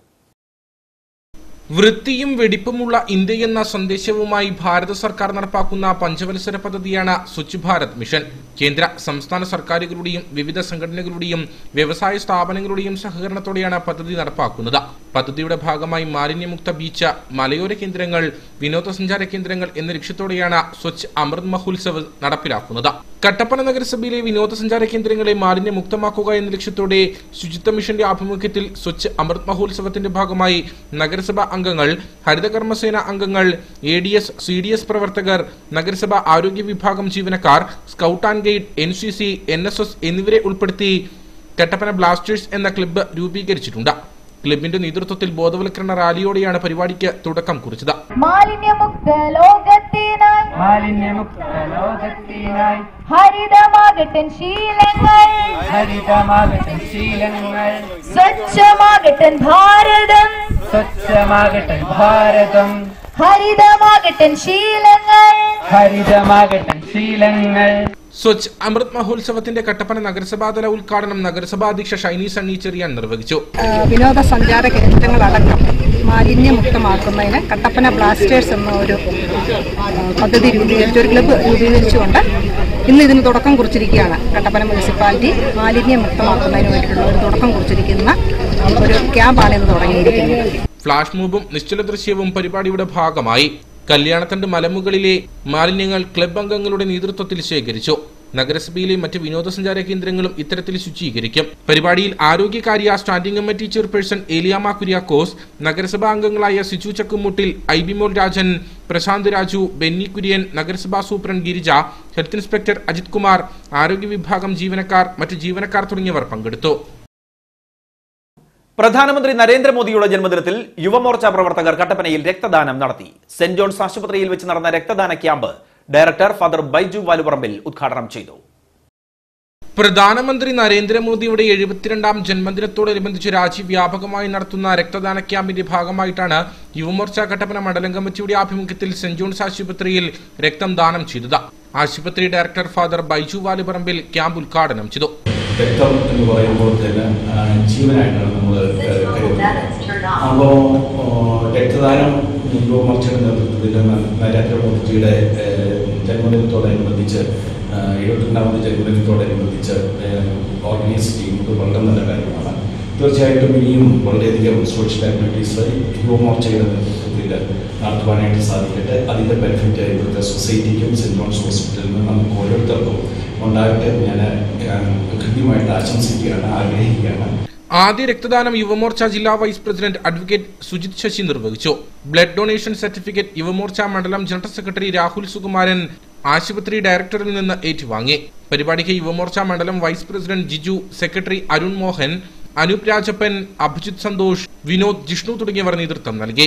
വൃത്തിയും വെടിപ്പുമുള്ള ഇന്ത്യ എന്ന സന്ദേശവുമായി ഭാരത സർക്കാർ നടപ്പാക്കുന്ന പഞ്ചവത്സര പദ്ധതിയാണ് സ്വച്ഛ് ഭാരത് മിഷൻ കേന്ദ്ര സംസ്ഥാന സർക്കാരുകളുടെയും വിവിധ സംഘടനകളുടെയും വ്യവസായ സ്ഥാപനങ്ങളുടെയും സഹകരണത്തോടെയാണ് പദ്ധതി നടപ്പാക്കുന്നത് പദ്ധതിയുടെ ഭാഗമായി മാലിന്യമുക്ത ബീച്ച് മലയോര കേന്ദ്രങ്ങൾ വിനോദസഞ്ചാര കേന്ദ്രങ്ങൾ എന്ന ലക്ഷ്യത്തോടെയാണ് സ്വച്ഛ് അമൃത് മഹോത്സവ് നടപ്പിലാക്കുന്നത് കട്ടപ്പന നഗരസഭയിലെ വിനോദസഞ്ചാര കേന്ദ്രങ്ങളെ മാലിന്യമുക്തമാക്കുക എന്ന ലക്ഷ്യത്തോടെ ശുചിത്വ മിഷന്റെ ആഭിമുഖ്യത്തിൽ സ്വച്ഛ് അമൃത് മഹോത്സവത്തിന്റെ ഭാഗമായി നഗരസഭാ അംഗങ്ങൾ ഹരിതകർമ്മസേന അംഗങ്ങൾ A D S C D S പ്രവർത്തകർ നഗരസഭ ആരോഗ്യ വിഭാഗം ജീവനക്കാർ scout and guide N C C N S S എന്നിവരെ ഉൾപ്പെടുത്തി കട്ടപ്പന ബ്ലാസ്റ്റേഴ്സ് എന്ന ക്ലബ്ബ് രൂപീകരിച്ചിട്ടുണ്ട് ക്ലബിന്റെ നേതൃത്വത്തിൽ ബോധവൽക്കരണ റാലിയോടെയാണ് പരിപാടിക്ക് തുടക്കം കുറിച്ചത്
മാലിന്യമുക്ത ലോകത്തിനായി
മാലിന്യമുക്ത ലോകത്തിനായി
ഹരിതമാകട്ടൻ ശീലങ്ങൾ
ഹരിതമാകട്ടെ ശീലങ്ങൾ
സ്വച്ഛമാകട്ടൻ ഭാരതം
സ്വച്ഛമാകട്ടെ ഭാരതം
ഹരിതമാകട്ടൻ ശീലങ്ങൾ
ഹരിതമാകട്ടെ ശീലങ്ങൾ
സ്വച്ഛ് അമൃത് മഹോത്സവത്തിന്റെ കട്ടപ്പന നഗരസഭാതല ഉദ്ഘാടനം നഗരസഭാ അധ്യക്ഷ ഷൈനി സണ്ണി ചെറിയാൻ നിർവഹിച്ചു
വിനോദസഞ്ചാര കേന്ദ്രങ്ങളടക്കം മാലിന്യമുക്തമാക്കുന്നതിന് കട്ടപ്പന ബ്ലാസ്റ്റേഴ്സ് എന്ന ഒരു ആ, പദ്ധതി രൂപീകരിച്ച് ഒരു ക്ലബ്ബ് രൂപീകരിച്ചുകൊണ്ട് ഇന്ന് ഇതിന് തുടക്കം കുറിച്ചിരിക്കുകയാണ് കട്ടപ്പന മുനിസിപ്പാലിറ്റി മാലിന്യമുക്തമാക്കുന്നതിന് വേണ്ടിയിട്ടുള്ള ഒരു തുടക്കം കുറിച്ചിരിക്കുന്ന ഒരു ക്യാമ്പാണ് ഇന്ന് തുടങ്ങിയിരിക്കുന്നത്
ഫ്ലാഷ് മൂബും നിശ്ചല ദൃശ്യവും പരിപാടിയുടെ ഭാഗമായി കല്യാണത്തണ്ട് മലമുകളിലെ മാലിന്യങ്ങൾ ക്ലബ് അംഗങ്ങളുടെ നേതൃത്വത്തിൽ ശേഖരിച്ചു നഗരസഭയിലെ മറ്റ് വിനോദസഞ്ചാര കേന്ദ്രങ്ങളും ഇത്തരത്തിൽ ശുചീകരിക്കും പരിപാടിയിൽ ആരോഗ്യകാര്യ standing committee chairperson Eliyamma Kuriakose നഗരസഭാ അംഗങ്ങളായ സിജു ചക്കുമുട്ടിൽ ഐബിമോൾ രാജൻ പ്രശാന്ത് രാജു ബെന്നി കുര്യൻ നഗരസഭാ superintendent Girija health inspector Ajith Kumar ആരോഗ്യ വിഭാഗം ജീവനക്കാർ മറ്റ് ജീവനക്കാർ തുടങ്ങിയവർ പങ്കെടുത്തു
പ്രധാനമന്ത്രി നരേന്ദ്രമോദിയുടെ ജന്മദിനത്തിൽ യുവമോർച്ച പ്രവർത്തകർ കട്ടപ്പനയിൽ രക്തദാനം നടത്തി സെന്റ് ജോൺസ് ആശുപത്രിയിൽ വെച്ച് നടന്ന രക്തദാന camp director father Baiju Valuparambil ഉദ്ഘാടനം ചെയ്തു
പ്രധാനമന്ത്രി നരേന്ദ്രമോദിയുടെ എഴുപത്തിരണ്ടാം ജന്മദിനത്തോടനുബന്ധിച്ച് രാജ്യവ്യാപകമായി നടത്തുന്ന രക്തദാന ക്യാമ്പിന്റെ ഭാഗമായിട്ടാണ് യുവമോർച്ച കട്ടപ്പന മണ്ഡലം കമ്മിറ്റിയുടെ ആഭിമുഖ്യത്തിൽ സെന്റ് ജോൺസ് ആശുപത്രിയിൽ രക്തം ദാനം ചെയ്തത് ആശുപത്രി director father Baiju Valuparambil camp ഉദ്ഘാടനം ചെയ്തു
രക്തം എന്ന് പറയുമ്പോൾ തന്നെ ആ, ജീവനായിട്ടാണ് നമ്മൾ കരുതുന്നത് അപ്പോൾ രക്തദാനം യുവമോർച്ചയുടെ നേതൃത്വത്തിൽ ന- നരേന്ദ്രമോദിജിയുടെ ഏഹ്, ജന്മദിനത്തോടനുബന്ധിച്ച് ആ, എഴുപത്തിരണ്ടാമത് ജന്മദിനത്തോടനുബന്ധിച്ച് ഓർഗനൈസ് ചെയ്യുന്നത് വളരെ നല്ല കാര്യമാണ് തീർച്ചയായിട്ടും ഇനിയും വളരെയധികം സോഷ്യൽ ആക്ടിവിറ്റീസ് യുവമോർച്ചയുടെ നേതൃത്വത്തിൽ നടത്തുവാനായിട്ട് സാധിക്കട്ടെ അതിൻ്റെ ബെനിഫിറ്റ് ഇവിടുത്തെ സൊസൈറ്റിക്കും സെൻറ് ജോൺസ് ഹോസ്പിറ്റലിനും നമുക്ക് ഓരോരുത്തർക്കും ഉണ്ടാകട്ടെ ഞാൻ കൃത്യമായിട്ട് ആശംസിക്കുകയാണ് ആഗ്രഹിക്കുകയാണ്
ആദ്യ രക്തദാനം യുവമോർച്ച ജില്ലാ vice president advocate Sujith Sasi നിർവഹിച്ചു ബ്ലഡ് ഡൊണേഷൻ സർട്ടിഫിക്കറ്റ് യുവമോർച്ച മണ്ഡലം ജനറൽ സെക്രട്ടറി രാഹുൽ സുകുമാരൻ ആശുപത്രി ഡയറക്ടറിൽ നിന്ന് ഏറ്റുവാങ്ങി പരിപാടിക്ക് യുവമോർച്ച മണ്ഡലം vice president Jiju secretary Arun Mohan Anoop Rajappan Abhijith Santhosh Vinod Jishnu തുടങ്ങിയവർ നേതൃത്വം നൽകി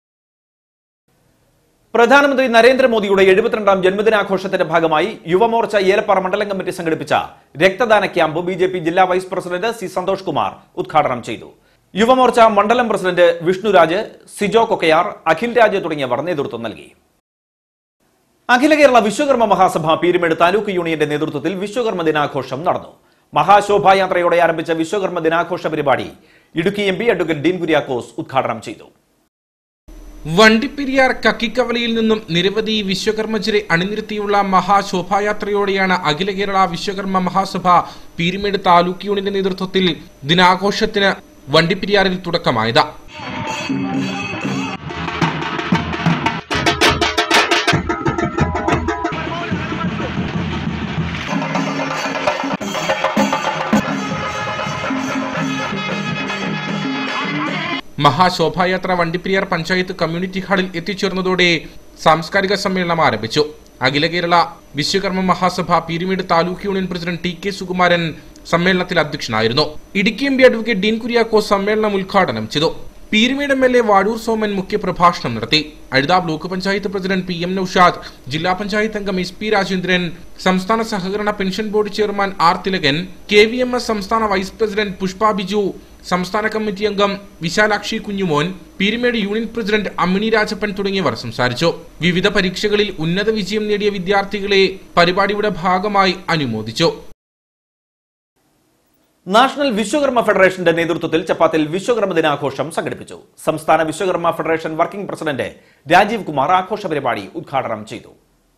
പ്രധാനമന്ത്രി നരേന്ദ്രമോദിയുടെ എഴുപത്തിരണ്ടാം ജന്മദിനാഘോഷത്തിന്റെ ഭാഗമായി യുവമോർച്ച ഏലപ്പാറ മണ്ഡലം കമ്മിറ്റി സംഘടിപ്പിച്ച രക്തദാന ക്യാമ്പ് ബി ജില്ലാ vice president C Santhosh Kumar ഉദ്ഘാടനം ചെയ്തു യുവമോർച്ച മണ്ഡലം പ്രസിഡന്റ് വിഷ്ണുരാജ് സിജോ കൊക്കയാർ അഖിൽ രാജ് തുടങ്ങിയവർ നേതൃത്വം നൽകി അഖില കേരള വിശ്വകർമ്മ മഹാസഭ പീരുമേട് താലൂക്ക് യൂണിയന്റെ നേതൃത്വത്തിൽ വിശ്വകർമ്മ ദിനാഘോഷം നടന്നു മഹാശോഭായാത്രയോടെ ആരംഭിച്ച വിശ്വകർമ്മ ദിനാഘോഷ പരിപാടി Idukki M P advocate Dean Kuriakose ഉദ്ഘാടനം ചെയ്തു
വണ്ടിപ്പെരിയാർ കക്കിക്കവലയിൽ നിന്നും നിരവധി വിശ്വകർമ്മജരെ അണിനിരത്തിയുള്ള മഹാശോഭായാത്രയോടെയാണ് അഖില കേരള വിശ്വകർമ്മ മഹാസഭ പീരുമേട് താലൂക്ക് യൂണിയന്റെ നേതൃത്വത്തിൽ ദിനാഘോഷത്തിന് വണ്ടിപ്പെരിയാറിൽ തുടക്കമായത് മഹാശോഭായാത്ര വണ്ടിപ്പെരിയാർ പഞ്ചായത്ത് കമ്മ്യൂണിറ്റി ഹാളിൽ എത്തിച്ചേർന്നതോടെ സാംസ്കാരിക സമ്മേളനം ആരംഭിച്ചു Akhila Kerala Vishwakarma Mahasabha Peermade taluk union president T K Sukumaran സമ്മേളനത്തിൽ അധ്യക്ഷനായിരുന്നു Idukki M P advocate Dean Kuriakose സമ്മേളനം ഉദ്ഘാടനം ചെയ്തു Peermade M L A Vazhoor Soman മുഖ്യപ്രഭാഷണം നടത്തി Azhutha block panchayat president P M Noushad ജില്ലാ പഞ്ചായത്ത് അംഗം എസ് പി രാജേന്ദ്രൻ സംസ്ഥാന സഹകരണ pension board chairman R Thilakan K V M S സംസ്ഥാന വൈസ് പ്രസിഡന്റ് പുഷ്പ ബിജു സംസ്ഥാന കമ്മിറ്റി അംഗം വിശാലാക്ഷി കുഞ്ഞുമോൻ പീരുമേട് യൂണിയൻ പ്രസിഡന്റ് അമ്മിണി രാജപ്പൻ തുടങ്ങിയവർ സംസാരിച്ചു വിവിധ പരീക്ഷകളിൽ ഉന്നത വിജയം നേടിയ വിദ്യാർത്ഥികളെ പരിപാടിയുടെ ഭാഗമായി അനുമോദിച്ചു
നാഷണൽ വിശ്വകർമ്മ ഫെഡറേഷന്റെ നേതൃത്വത്തിൽ ചപ്പാത്തിൽ വിശ്വകർമ്മ ദിനാഘോഷം സംഘടിപ്പിച്ചു സംസ്ഥാന Vishwakarma federation working president Rajeev Kumar ആഘോഷ പരിപാടി ഉദ്ഘാടനം ചെയ്തു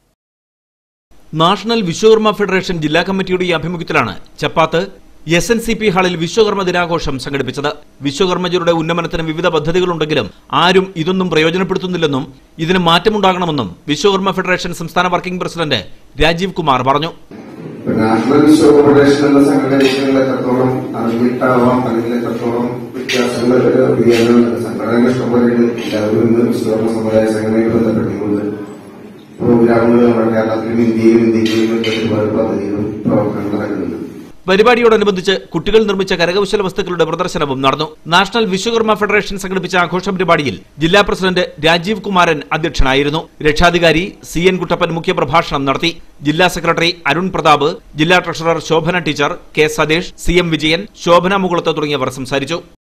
നാഷണൽ വിശ്വകർമ്മ ഫെഡറേഷൻ ജില്ലാ കമ്മിറ്റിയുടെ ആഭിമുഖ്യത്തിലാണ് Chappath S N C P ഹാളിൽ വിശ്വകർമ്മ ദിനാഘോഷം സംഘടിപ്പിച്ചത് വിശ്വകർമ്മജരുടെ ഉന്നമനത്തിന് വിവിധ പദ്ധതികളുണ്ടെങ്കിലും ആരും ഇതൊന്നും പ്രയോജനപ്പെടുത്തുന്നില്ലെന്നും ഇതിന് മാറ്റമുണ്ടാകണമെന്നും വിശ്വകർമ്മ ഫെഡറേഷൻ സംസ്ഥാന വർക്കിംഗ് പ്രസിഡന്റ് രാജീവ് കുമാർ പറഞ്ഞു
നാഷണൽ വിശ്വകർമ്മ ഫെഡറേഷൻ എന്ന സംഘടനകൾ എത്രത്തോളം അറിഞ്ഞിട്ടാവാം അല്ലെങ്കിൽ എത്രത്തോളം വ്യത്യാസങ്ങൾ വ്യതിയാനങ്ങൾ സംഘടനകൾ ഇഷ്ടംപോലെയുണ്ട് എല്ലാവരും ഇന്ന് വിശ്വകർമ്മ സമുദായ സംഘടനയിൽ ബന്ധപ്പെട്ടുകൊണ്ട് പ്രോഗ്രാമുകൾ നമ്മുടെ കേരളത്തിലും ഇന്ത്യയിലും ഇന്ത്യയിലും ഒരുപാട് പദ്ധതികളും പ്രവർത്തനങ്ങളും നടക്കുന്നുണ്ട്
പരിപാടിയോടനുബന്ധിച്ച് കുട്ടികൾ നിർമ്മിച്ച കരകൗശല വസ്തുക്കളുടെ പ്രദർശനവും നടന്നു നാഷണൽ വിശ്വകർമ്മ ഫെഡറേഷൻ സംഘടിപ്പിച്ച ആഘോഷ പരിപാടിയിൽ ജില്ലാ പ്രസിഡന്റ് രാജീവ് കുമാരൻ അധ്യക്ഷനായിരുന്നു രക്ഷാധികാരി സി എൻ കുട്ടപ്പൻ മുഖ്യപ്രഭാഷണം നടത്തി ജില്ലാ സെക്രട്ടറി അരുൺ പ്രതാപ് ജില്ലാ treasurer Shobhana teacher K Satheesh C M Vijayan Shobhana Mukulath തുടങ്ങിയവർ സംസാരിച്ചു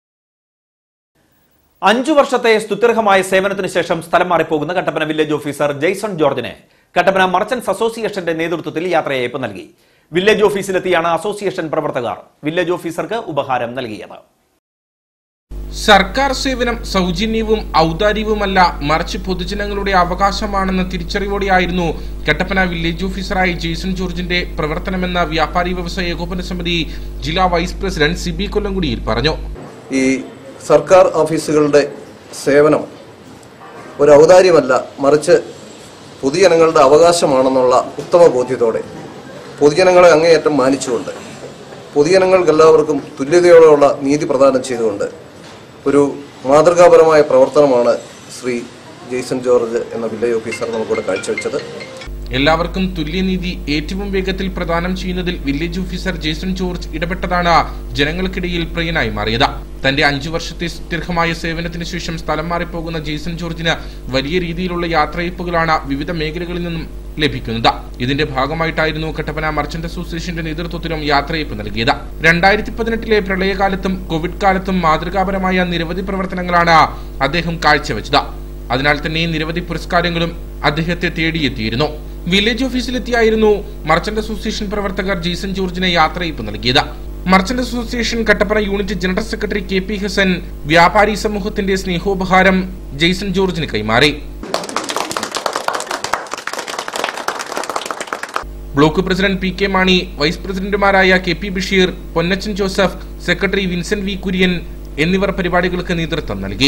അഞ്ചു വർഷത്തെ സ്തുത്യർഹമായ സേവനത്തിന് ശേഷം സ്ഥലം മാറിപ്പോകുന്ന കട്ടപ്പന വില്ലേജ് ഓഫീസർ ജെയ്സൺ ജോർജിന് കട്ടപ്പന മർച്ചന്റ്സ് അസോസിയേഷന്റെ നേതൃത്വത്തിൽ യാത്രയയപ്പ് നൽകി വില്ലേജ് ഓഫീസിലെത്തിയാണ് അസോസിയേഷൻ പ്രവർത്തകർ വില്ലേജ് ഓഫീസർക്ക് ഉപഹാരം നൽകിയത്
സർക്കാർ സേവനം സൗജന്യവും ഔദാര്യവുമല്ല മറിച്ച് പൊതുജനങ്ങളുടെ അവകാശമാണെന്ന തിരിച്ചറിവോടെയായിരുന്നു കട്ടപ്പന വില്ലേജ് ഓഫീസറായ ജെയ്സൺ ജോർജിന്റെ പ്രവർത്തനമെന്ന വ്യാപാരി വ്യവസായ ഏകോപന സമിതി ജില്ലാ വൈസ് പ്രസിഡന്റ് സിബി കൊല്ലംകുടിയിൽ പറഞ്ഞു
ഈ സർക്കാർ ഓഫീസുകളുടെ സേവനം ഒരു ഔദാര്യമല്ല മറിച്ച് പൊതുജനങ്ങളുടെ അവകാശമാണെന്നുള്ള ഉത്തമ ബോധ്യത്തോടെ പൊതുജനങ്ങളെ അങ്ങേയറ്റം മാനിച്ചുകൊണ്ട് പൊതുജനങ്ങൾക്കെല്ലാവർക്കും തുല്യതയോടെയുള്ള നീതി പ്രദാനം ചെയ്തുകൊണ്ട് ഒരു മാതൃകാപരമായ പ്രവർത്തനമാണ് ശ്രീ ജെയ്സൺ ജോർജ് എന്ന വില്ലേജ് ഓഫീസർ നമുക്കിവിടെ കാഴ്ചവെച്ചത്
എല്ലാവർക്കും തുല്യനീതി ഏറ്റവും വേഗത്തിൽ പ്രദാനം ചെയ്യുന്നതിൽ വില്ലേജ് ഓഫീസർ ജേസൺ ജോർജ് ഇടപെട്ടതാണ് ജനങ്ങൾക്കിടയിൽ പ്രിയനായി മാറിയത് തന്റെ അഞ്ചു വർഷത്തെ ദീർഘമായ സേവനത്തിന് ശേഷം സ്ഥലം മാറിപ്പോകുന്ന ജേസൺ ജോർജിന് വലിയ രീതിയിലുള്ള യാത്രയപ്പുകളാണ് വിവിധ മേഖലകളിൽ നിന്നും ലഭിക്കുന്നത് ഇതിന്റെ ഭാഗമായിട്ടായിരുന്നു കട്ടപ്പന മർച്ചന്റ് അസോസിയേഷന്റെ നേതൃത്വത്തിലും യാത്രയപ്പ് നൽകിയത് രണ്ടായിരത്തി പതിനെട്ടിലെ പ്രളയകാലത്തും കോവിഡ് കാലത്തും മാതൃകാപരമായ നിരവധി പ്രവർത്തനങ്ങളാണ് അദ്ദേഹം കാഴ്ചവെച്ചത് അതിനാൽ തന്നെ നിരവധി പുരസ്കാരങ്ങളും അദ്ദേഹത്തെ തേടിയെത്തിയിരുന്നു വില്ലേജ് ഓഫീസിലെത്തിയായിരുന്നു മർച്ചന്റ് അസോസിയേഷൻ പ്രവർത്തകർ ജെയ്സൺ ജോർജിന് യാത്രയപ്പ് നൽകിയത് merchant association Kattappana unit general secretary K P Hasan വ്യാപാരി സമൂഹത്തിന്റെ സ്നേഹോപഹാരം ജെയ്സൺ ജോർജിന് കൈമാറി block president P K Mani vice പ്രസിഡന്റുമാരായ K P Basheer Ponnachan Joseph secretary Vincent V Kurian എന്നിവർ പരിപാടികൾക്ക് നേതൃത്വം നൽകി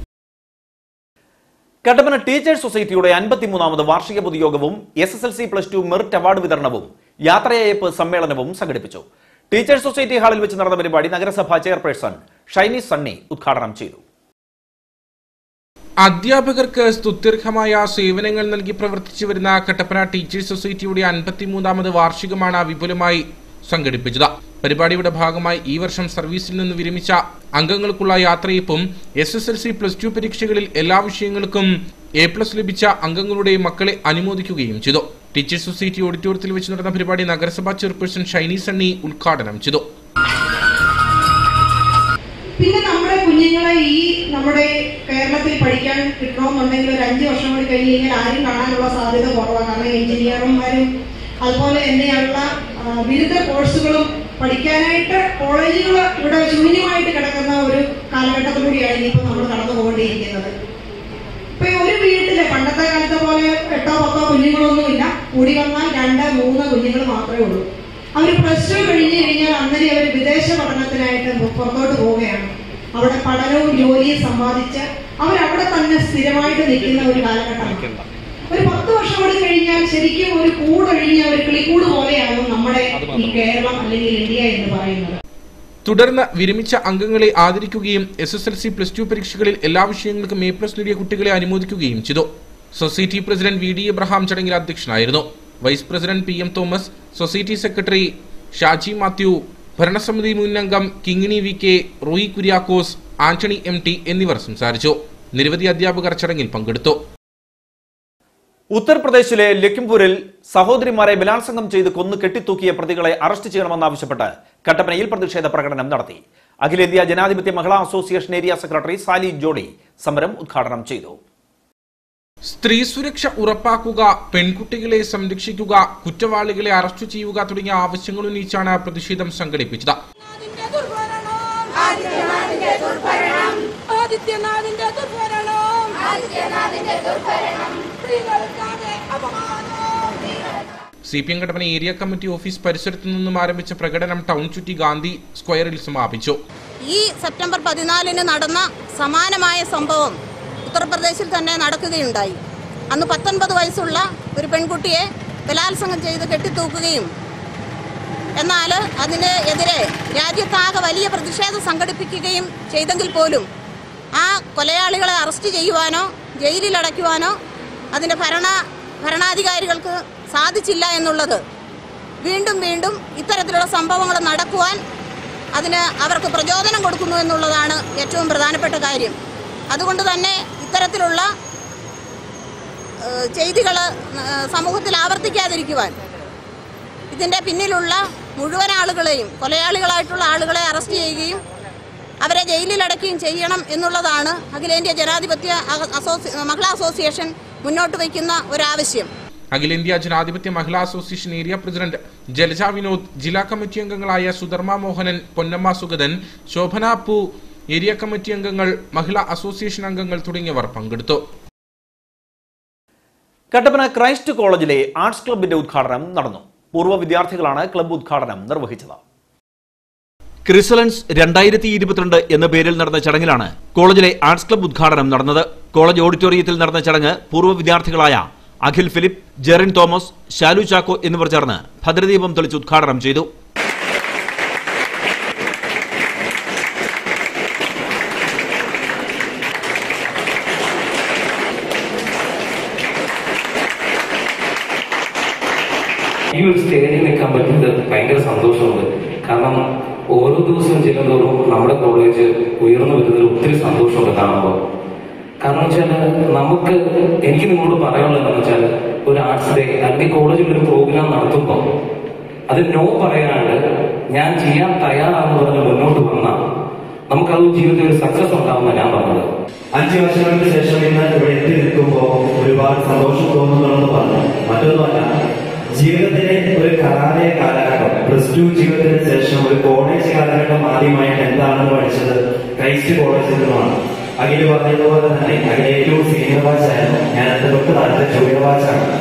കട്ടപ്പന ടീച്ചേഴ്സ് സൊസൈറ്റിയുടെ അൻപത്തിമൂന്നാമത് വാർഷിക പൊതുയോഗവും S S L C plus two merit award വിതരണവും യാത്രയയപ്പ് സമ്മേളനവും സംഘടിപ്പിച്ചു ടീച്ചേഴ്സ് സൊസൈറ്റി ഹാളിൽ വെച്ച് നടന്ന പരിപാടി നഗരസഭാ ചെയർപേഴ്സൺ ഷൈനി സണ്ണി ഉദ്ഘാടനം ചെയ്തു
അധ്യാപകർക്ക് സ്തുത്യർഹമായ സേവനങ്ങൾ നൽകി പ്രവർത്തിച്ചു വരുന്ന കട്ടപ്പന ടീച്ചേഴ്സ് സൊസൈറ്റിയുടെ അൻപത്തിമൂന്നാമത് വാർഷികമാണ് വിപുലമായി സംഘടിപ്പിച്ചത് പരിപാടിയുടെ ഭാഗമായി ഈ വർഷം സർവീസിൽ നിന്ന് വിരമിച്ച അംഗങ്ങൾക്കുള്ള യാത്രയപ്പും S S L C plus two പരീക്ഷകളിൽ എല്ലാ വിഷയങ്ങൾക്കും എ പ്ലസ് ലഭിച്ച അംഗങ്ങളുടെ മക്കളെ അനുമോദിക്കുകയും ചെയ്തു ടീച്ചേഴ്സ് സൊസൈറ്റി ഓഡിറ്റോറിയത്തിൽ വെച്ച് നടന്ന പരിപാടി നഗരസഭാ ചെയർപേഴ്സൺ ഷൈനി സണ്ണി ഉദ്ഘാടനം ചെയ്തു
പിന്നെ നമ്മുടെ കുഞ്ഞുങ്ങളെ ഈ നമ്മുടെ കേരളത്തിൽ പഠിക്കാൻ കിട്ടണമെന്നുണ്ടെങ്കിൽ ഒരു അഞ്ച് വർഷം കൂടി കഴിഞ്ഞ് കഴിഞ്ഞാൽ ആരും കാണാനുള്ള സാധ്യത കുറവാണ് കാരണം എഞ്ചിനീയർമാരും അതുപോലെ തന്നെയുള്ള ആ, ബിരുദ കോഴ്സുകളും പഠിക്കാനായിട്ട് കോളേജുകൾ ഇവിടെ ശൂന്യമായിട്ട് കിടക്കുന്ന ഒരു കാലഘട്ടത്തിലൂടെയാണ് ഇനിയിപ്പോൾ നമ്മൾ കടന്നു പോകേണ്ടിയിരിക്കുന്നത് ഇപ്പൊ ഈ ഒരു വീട്ടില് പണ്ടത്തെ കാലത്തെ പോലെ എട്ടോ പത്തോ കുഞ്ഞുങ്ങളൊന്നുമില്ല കൂടി വന്നാൽ രണ്ട് മൂന്ന് കുഞ്ഞുങ്ങൾ മാത്രമേ ഉള്ളൂ അവർ പ്ലസ് ടു കഴിഞ്ഞു കഴിഞ്ഞാൽ അന്നേരം അവർ വിദേശ പഠനത്തിനായിട്ട് പുറത്തോട്ട് പോവുകയാണ് അവിടെ പഠനവും ജോലിയും സമ്പാദിച്ച് അവരവിടെ തന്നെ സ്ഥിരമായിട്ട് നിൽക്കുന്ന ഒരു കാലഘട്ടമാണ് ഒരു പത്ത് വർഷം കൂടി കഴിഞ്ഞാൽ ശരിക്കും ഒരു കൂടൊഴിഞ്ഞ ഒരു കിളിക്കൂട് പോലെയാകും നമ്മുടെ ഈ കേരളം അല്ലെങ്കിൽ ഇന്ത്യ എന്ന് പറയുന്നത്
തുടർന്ന് വിരമിച്ച അംഗങ്ങളെ ആദരിക്കുകയും S S L C plus two പരീക്ഷകളിൽ എല്ലാ വിഷയങ്ങൾക്കും എ പ്ലസ് നേടിയ കുട്ടികളെ അനുമോദിക്കുകയും ചെയ്തു society president V D Abraham ചടങ്ങിൽ അധ്യക്ഷനായിരുന്നു vice president P M Thomas society secretary Shaji Mathew ഭരണസമിതി മുൻ അംഗം Kingini V K Roy Kuriakose Antony M T എന്നിവർ സംസാരിച്ചു നിരവധി അധ്യാപകർ ചടങ്ങിൽ പങ്കെടുത്തു
ഉത്തർപ്രദേശിലെ ലഖിംപൂരിൽ സഹോദരിമാരെ ബലാത്സംഗം ചെയ്ത് കൊന്നു കെട്ടിത്തൂക്കിയ പ്രതികളെ അറസ്റ്റ് ചെയ്യണമെന്നാവശ്യപ്പെട്ട് കട്ടപ്പനയിൽ പ്രതിഷേധ പ്രകടനം നടത്തി അഖിലേന്ത്യാ ജനാധിപത്യ മഹിളാ association area secretary Sali Jodi സമരം ഉദ്ഘാടനം ചെയ്തു
സ്ത്രീ സുരക്ഷ ഉറപ്പാക്കുക പെൺകുട്ടികളെ സംരക്ഷിക്കുക കുറ്റവാളികളെ അറസ്റ്റ് ചെയ്യുക തുടങ്ങിയ ആവശ്യങ്ങൾ ഉന്നയിച്ചാണ് പ്രതിഷേധം സംഘടിപ്പിച്ചത്
ആദിത്യനാഥിന്റെ ദുർഭരണം ആദിത്യനാഥിന്റെ ദുർഭരണം സ്ത്രീകൾക്കാകെ അപമാനം
C P M Kattappana area committee office പരിസരത്തു നിന്നും ആരംഭിച്ച പ്രകടനം ടൗൺ ചുറ്റി ഗാന്ധി സ്ക്വയറിൽ സമാപിച്ചു
ഈ സെപ്റ്റംബർ പതിനാലിന് നടന്ന സമാനമായ സംഭവം ഉത്തർപ്രദേശിൽ തന്നെ നടക്കുകയുണ്ടായി അന്ന് പത്തൊൻപത് വയസ്സുള്ള ഒരു പെൺകുട്ടിയെ ബലാത്സംഗം ചെയ്ത് കെട്ടിത്തൂക്കുകയും എന്നാൽ അതിന് എതിരെ രാജ്യത്താകെ വലിയ പ്രതിഷേധം സംഘടിപ്പിക്കുകയും ചെയ്തെങ്കിൽ പോലും ആ കൊലയാളികളെ അറസ്റ്റ് ചെയ്യുവാനോ ജയിലിൽ അടയ്ക്കുവാനോ അതിൻ്റെ ഭരണ ഭരണാധികാരികൾക്ക് സാധിച്ചില്ല എന്നുള്ളത് വീണ്ടും വീണ്ടും ഇത്തരത്തിലുള്ള സംഭവങ്ങൾ നടക്കുവാൻ അതിന് അവർക്ക് പ്രചോദനം കൊടുക്കുന്നു എന്നുള്ളതാണ് ഏറ്റവും പ്രധാനപ്പെട്ട കാര്യം അതുകൊണ്ട് തന്നെ ഇത്തരത്തിലുള്ള ചെയ്തികൾ സമൂഹത്തിൽ ആവർത്തിക്കാതിരിക്കുവാൻ ഇതിൻ്റെ പിന്നിലുള്ള മുഴുവൻ ആളുകളെയും കൊലയാളികളായിട്ടുള്ള ആളുകളെ അറസ്റ്റ് ചെയ്യുകയും അവരെ ജയിലിലടക്കുകയും ചെയ്യണം എന്നുള്ളതാണ് അഖിലേന്ത്യാ ജനാധിപത്യ അ- അസോസി മഹിളാ അസോസിയേഷൻ മുന്നോട്ട് വയ്ക്കുന്ന ഒരാവശ്യം
അഖിലേന്ത്യാ ജനാധിപത്യ മഹിളാ association area president Jalaja Vinod ജില്ലാ കമ്മിറ്റി അംഗങ്ങളായ സുധർമ്മ മോഹനൻ പൊന്നമ്മ സുഗതൻ ശോഭന പൂ ഏരിയ കമ്മിറ്റി അംഗങ്ങൾ മഹിളാ അസോസിയേഷൻ അംഗങ്ങൾ തുടങ്ങിയവർ പങ്കെടുത്തു
കട്ടപ്പന ക്രൈസ്റ്റ് കോളേജിലെ ആർട്സ് ക്ലബിന്റെ ഉദ്ഘാടനം നടന്നു പൂർവ്വ വിദ്യാർത്ഥികളാണ് ക്ലബ്ബ് ഉദ്ഘാടനം നിർവഹിച്ചത് ക്രിസലൻസ് രണ്ടായിരത്തി ഇരുപത്തിരണ്ട് എന്ന പേരിൽ നടന്ന ചടങ്ങിലാണ് കോളേജിലെ ആർട്സ് ക്ലബ്ബ് ഉദ്ഘാടനം നടന്നത് കോളേജ് ഓഡിറ്റോറിയത്തിൽ നടന്ന ചടങ്ങ് പൂർവ്വ വിദ്യാർത്ഥികളായ അഖിൽ ഫിലിപ്പ് ജെറിൻ തോമസ് ശാലു ചാക്കോ എന്നിവർ ചേർന്ന് ഭദ്രദീപം തെളിച്ച് ഉദ്ഘാടനം ചെയ്തു
ഈ ഒരു സ്റ്റേജിൽ നിൽക്കാൻ പറ്റുന്നത് ഭയങ്കര സന്തോഷമുണ്ട് കാരണം ഓരോ ദിവസവും ചെല്ലുന്തോറും നമ്മുടെ കോളേജ് ഉയർന്നു വരുന്നതിൽ ഒത്തിരി സന്തോഷമുണ്ട് കാണുമ്പോൾ കാരണം വെച്ചാൽ നമുക്ക് എനിക്ക് നിങ്ങളോട് പറയാനുള്ളത് എന്താണെന്ന് വെച്ചാൽ ഒരു ആർട്സ് ഡേ അല്ലെങ്കിൽ കോളേജിൽ ഒരു പ്രോഗ്രാം നടത്തുമ്പോൾ അത് നോ പറയാണ്ട് ഞാൻ ചെയ്യാൻ തയ്യാറാണെന്ന് പറഞ്ഞ് മുന്നോട്ട് വന്നാൽ നമുക്കത് ജീവിതത്തിൽ ഒരു സക്സസ് ഉണ്ടാവുമെന്ന് ഞാൻ പറഞ്ഞത്
അഞ്ച് വർഷങ്ങൾക്ക് ശേഷം ഇന്ന് ഇവിടെ എത്തി നിൽക്കുമ്പോൾ ഒരുപാട് സന്തോഷം തോന്നുന്നുണ്ടെന്ന് പറഞ്ഞു മറ്റൊന്നുമല്ല ജീവിതത്തിലെ ഒരു കലാലയ കാലഘട്ടം പ്ലസ് ടു ജീവിതത്തിന് ശേഷം ഒരു കോളേജ് കാലഘട്ടം ആദ്യമായിട്ട് എന്താണെന്ന് പഠിച്ചത് ക്രൈസ്റ്റ് കോളേജിൽ നിന്നുമാണ് അഖില് പറഞ്ഞതുപോലെ തന്നെ അഖിൽ ഏറ്റവും സീനിയർ ബാച്ചായിരുന്നു ഞാൻ എന്റെ തൊട്ട് താഴത്തെ ജൂനിയർ ബാച്ചാണ് ആ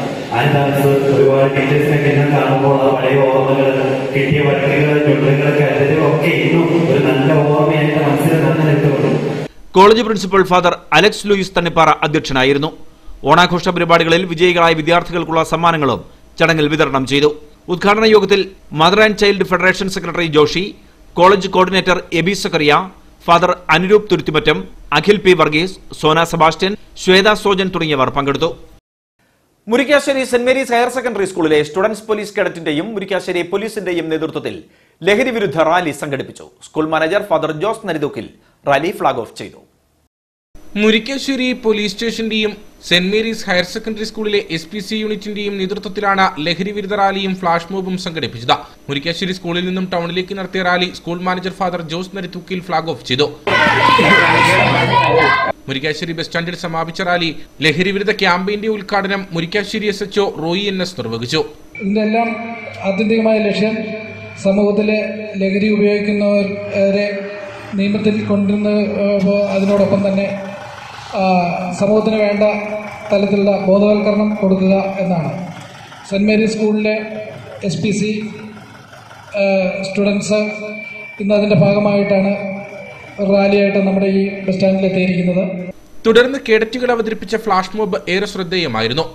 ഞാൻ ഡാൻസ് ഒരുപാട് ടീച്ചേഴ്സിനൊക്കെ എന്നെ കാണുമ്പോൾ ആ പഴയ ഓർമ്മകൾ കിട്ടിയ വഴക്കുകൾ ചുണ്ടുകളൊക്കെ അതിലൊക്കെ ഇന്നും ഒരു നല്ല ഓർമ്മയായി എന്റെ മനസ്സിൽ തന്നെ നിൽക്കുന്നുണ്ട്
college principal father Alex Louis Thannippara അധ്യക്ഷനായിരുന്നു ഓണാഘോഷ പരിപാടികളിൽ വിജയികളായ വിദ്യാർത്ഥികൾക്കുള്ള സമ്മാനങ്ങളും ചടങ്ങിൽ വിതരണം ചെയ്തു ഉദ്ഘാടന യോഗത്തിൽ mother and child federation secretary Joshi college coordinator Aby Zachariah father Anuroop Thuruthimattam Akhil P Varghese Sona Sebastian Shwetha Sojan തുടങ്ങിയവർ പങ്കെടുത്തു Murickassery saint Mary's higher secondary സ്കൂളിലെ സ്റ്റുഡൻസ് പോലീസ് കേഡറ്റിന്റെയും മുരിക്കാശ്ശേരി പോലീസിന്റെയും നേതൃത്വത്തിൽ ലഹരി വിരുദ്ധ റാലി സംഘടിപ്പിച്ചു school manager father Jose Narithookil rally flag off ചെയ്തു
മുരിക്കാശ്ശേരി പോലീസ് സ്റ്റേഷന്റെയും സെന്റ് മേരീസ് ഹയർ സെക്കൻഡറി സ്കൂളിലെ എസ് പി സി യൂണിറ്റിന്റെയും നേതൃത്വത്തിലാണ് ലഹരി വിരുദ്ധ റാലിയും ഫ്ലാഷ് മോബും സംഘടിപ്പിച്ചത് മുരിക്കാശ്ശേരി സ്കൂളിൽ നിന്നും ടൗണിലേക്ക് നടത്തിയ rally school manager father Jose Narithookil flag off ചെയ്തു മുരിക്കാശ്ശേരി ബസ് സ്റ്റാൻഡിൽ സമാപിച്ച റാലി ലഹരി വിരുദ്ധ ക്യാമ്പയിന്റെ ഉദ്ഘാടനം Murickassery S H O Roy N S നിർവഹിച്ചു
ഇതിൻ്റെ എല്ലാം ആത്യന്തികമായ ലക്ഷ്യം സമൂഹത്തിലെ ലഹരി ഉപയോഗിക്കുന്നവരെ നിയമത്തിൽ കൊണ്ടുവന്ന് ഏഹ്, അതിനോടൊപ്പം തന്നെ ആ, സമൂഹത്തിന് വേണ്ട തലത്തിലുള്ള ബോധവൽക്കരണം കൊടുക്കുക എന്നാണ് സെൻറ് മേരീസ് സ്കൂളിലെ എസ് പി സി സ്റ്റുഡൻസ് ഇന്ന് അതിൻ്റെ ഭാഗമായിട്ടാണ് റാലിയായിട്ട് നമ്മുടെ ഈ ബസ് സ്റ്റാൻഡിൽ എത്തിയിരിക്കുന്നത്
തുടർന്ന് കേഡറ്റുകൾ അവതരിപ്പിച്ച ഫ്ലാഷ് മോബ് ഏറെ ശ്രദ്ധേയമായിരുന്നു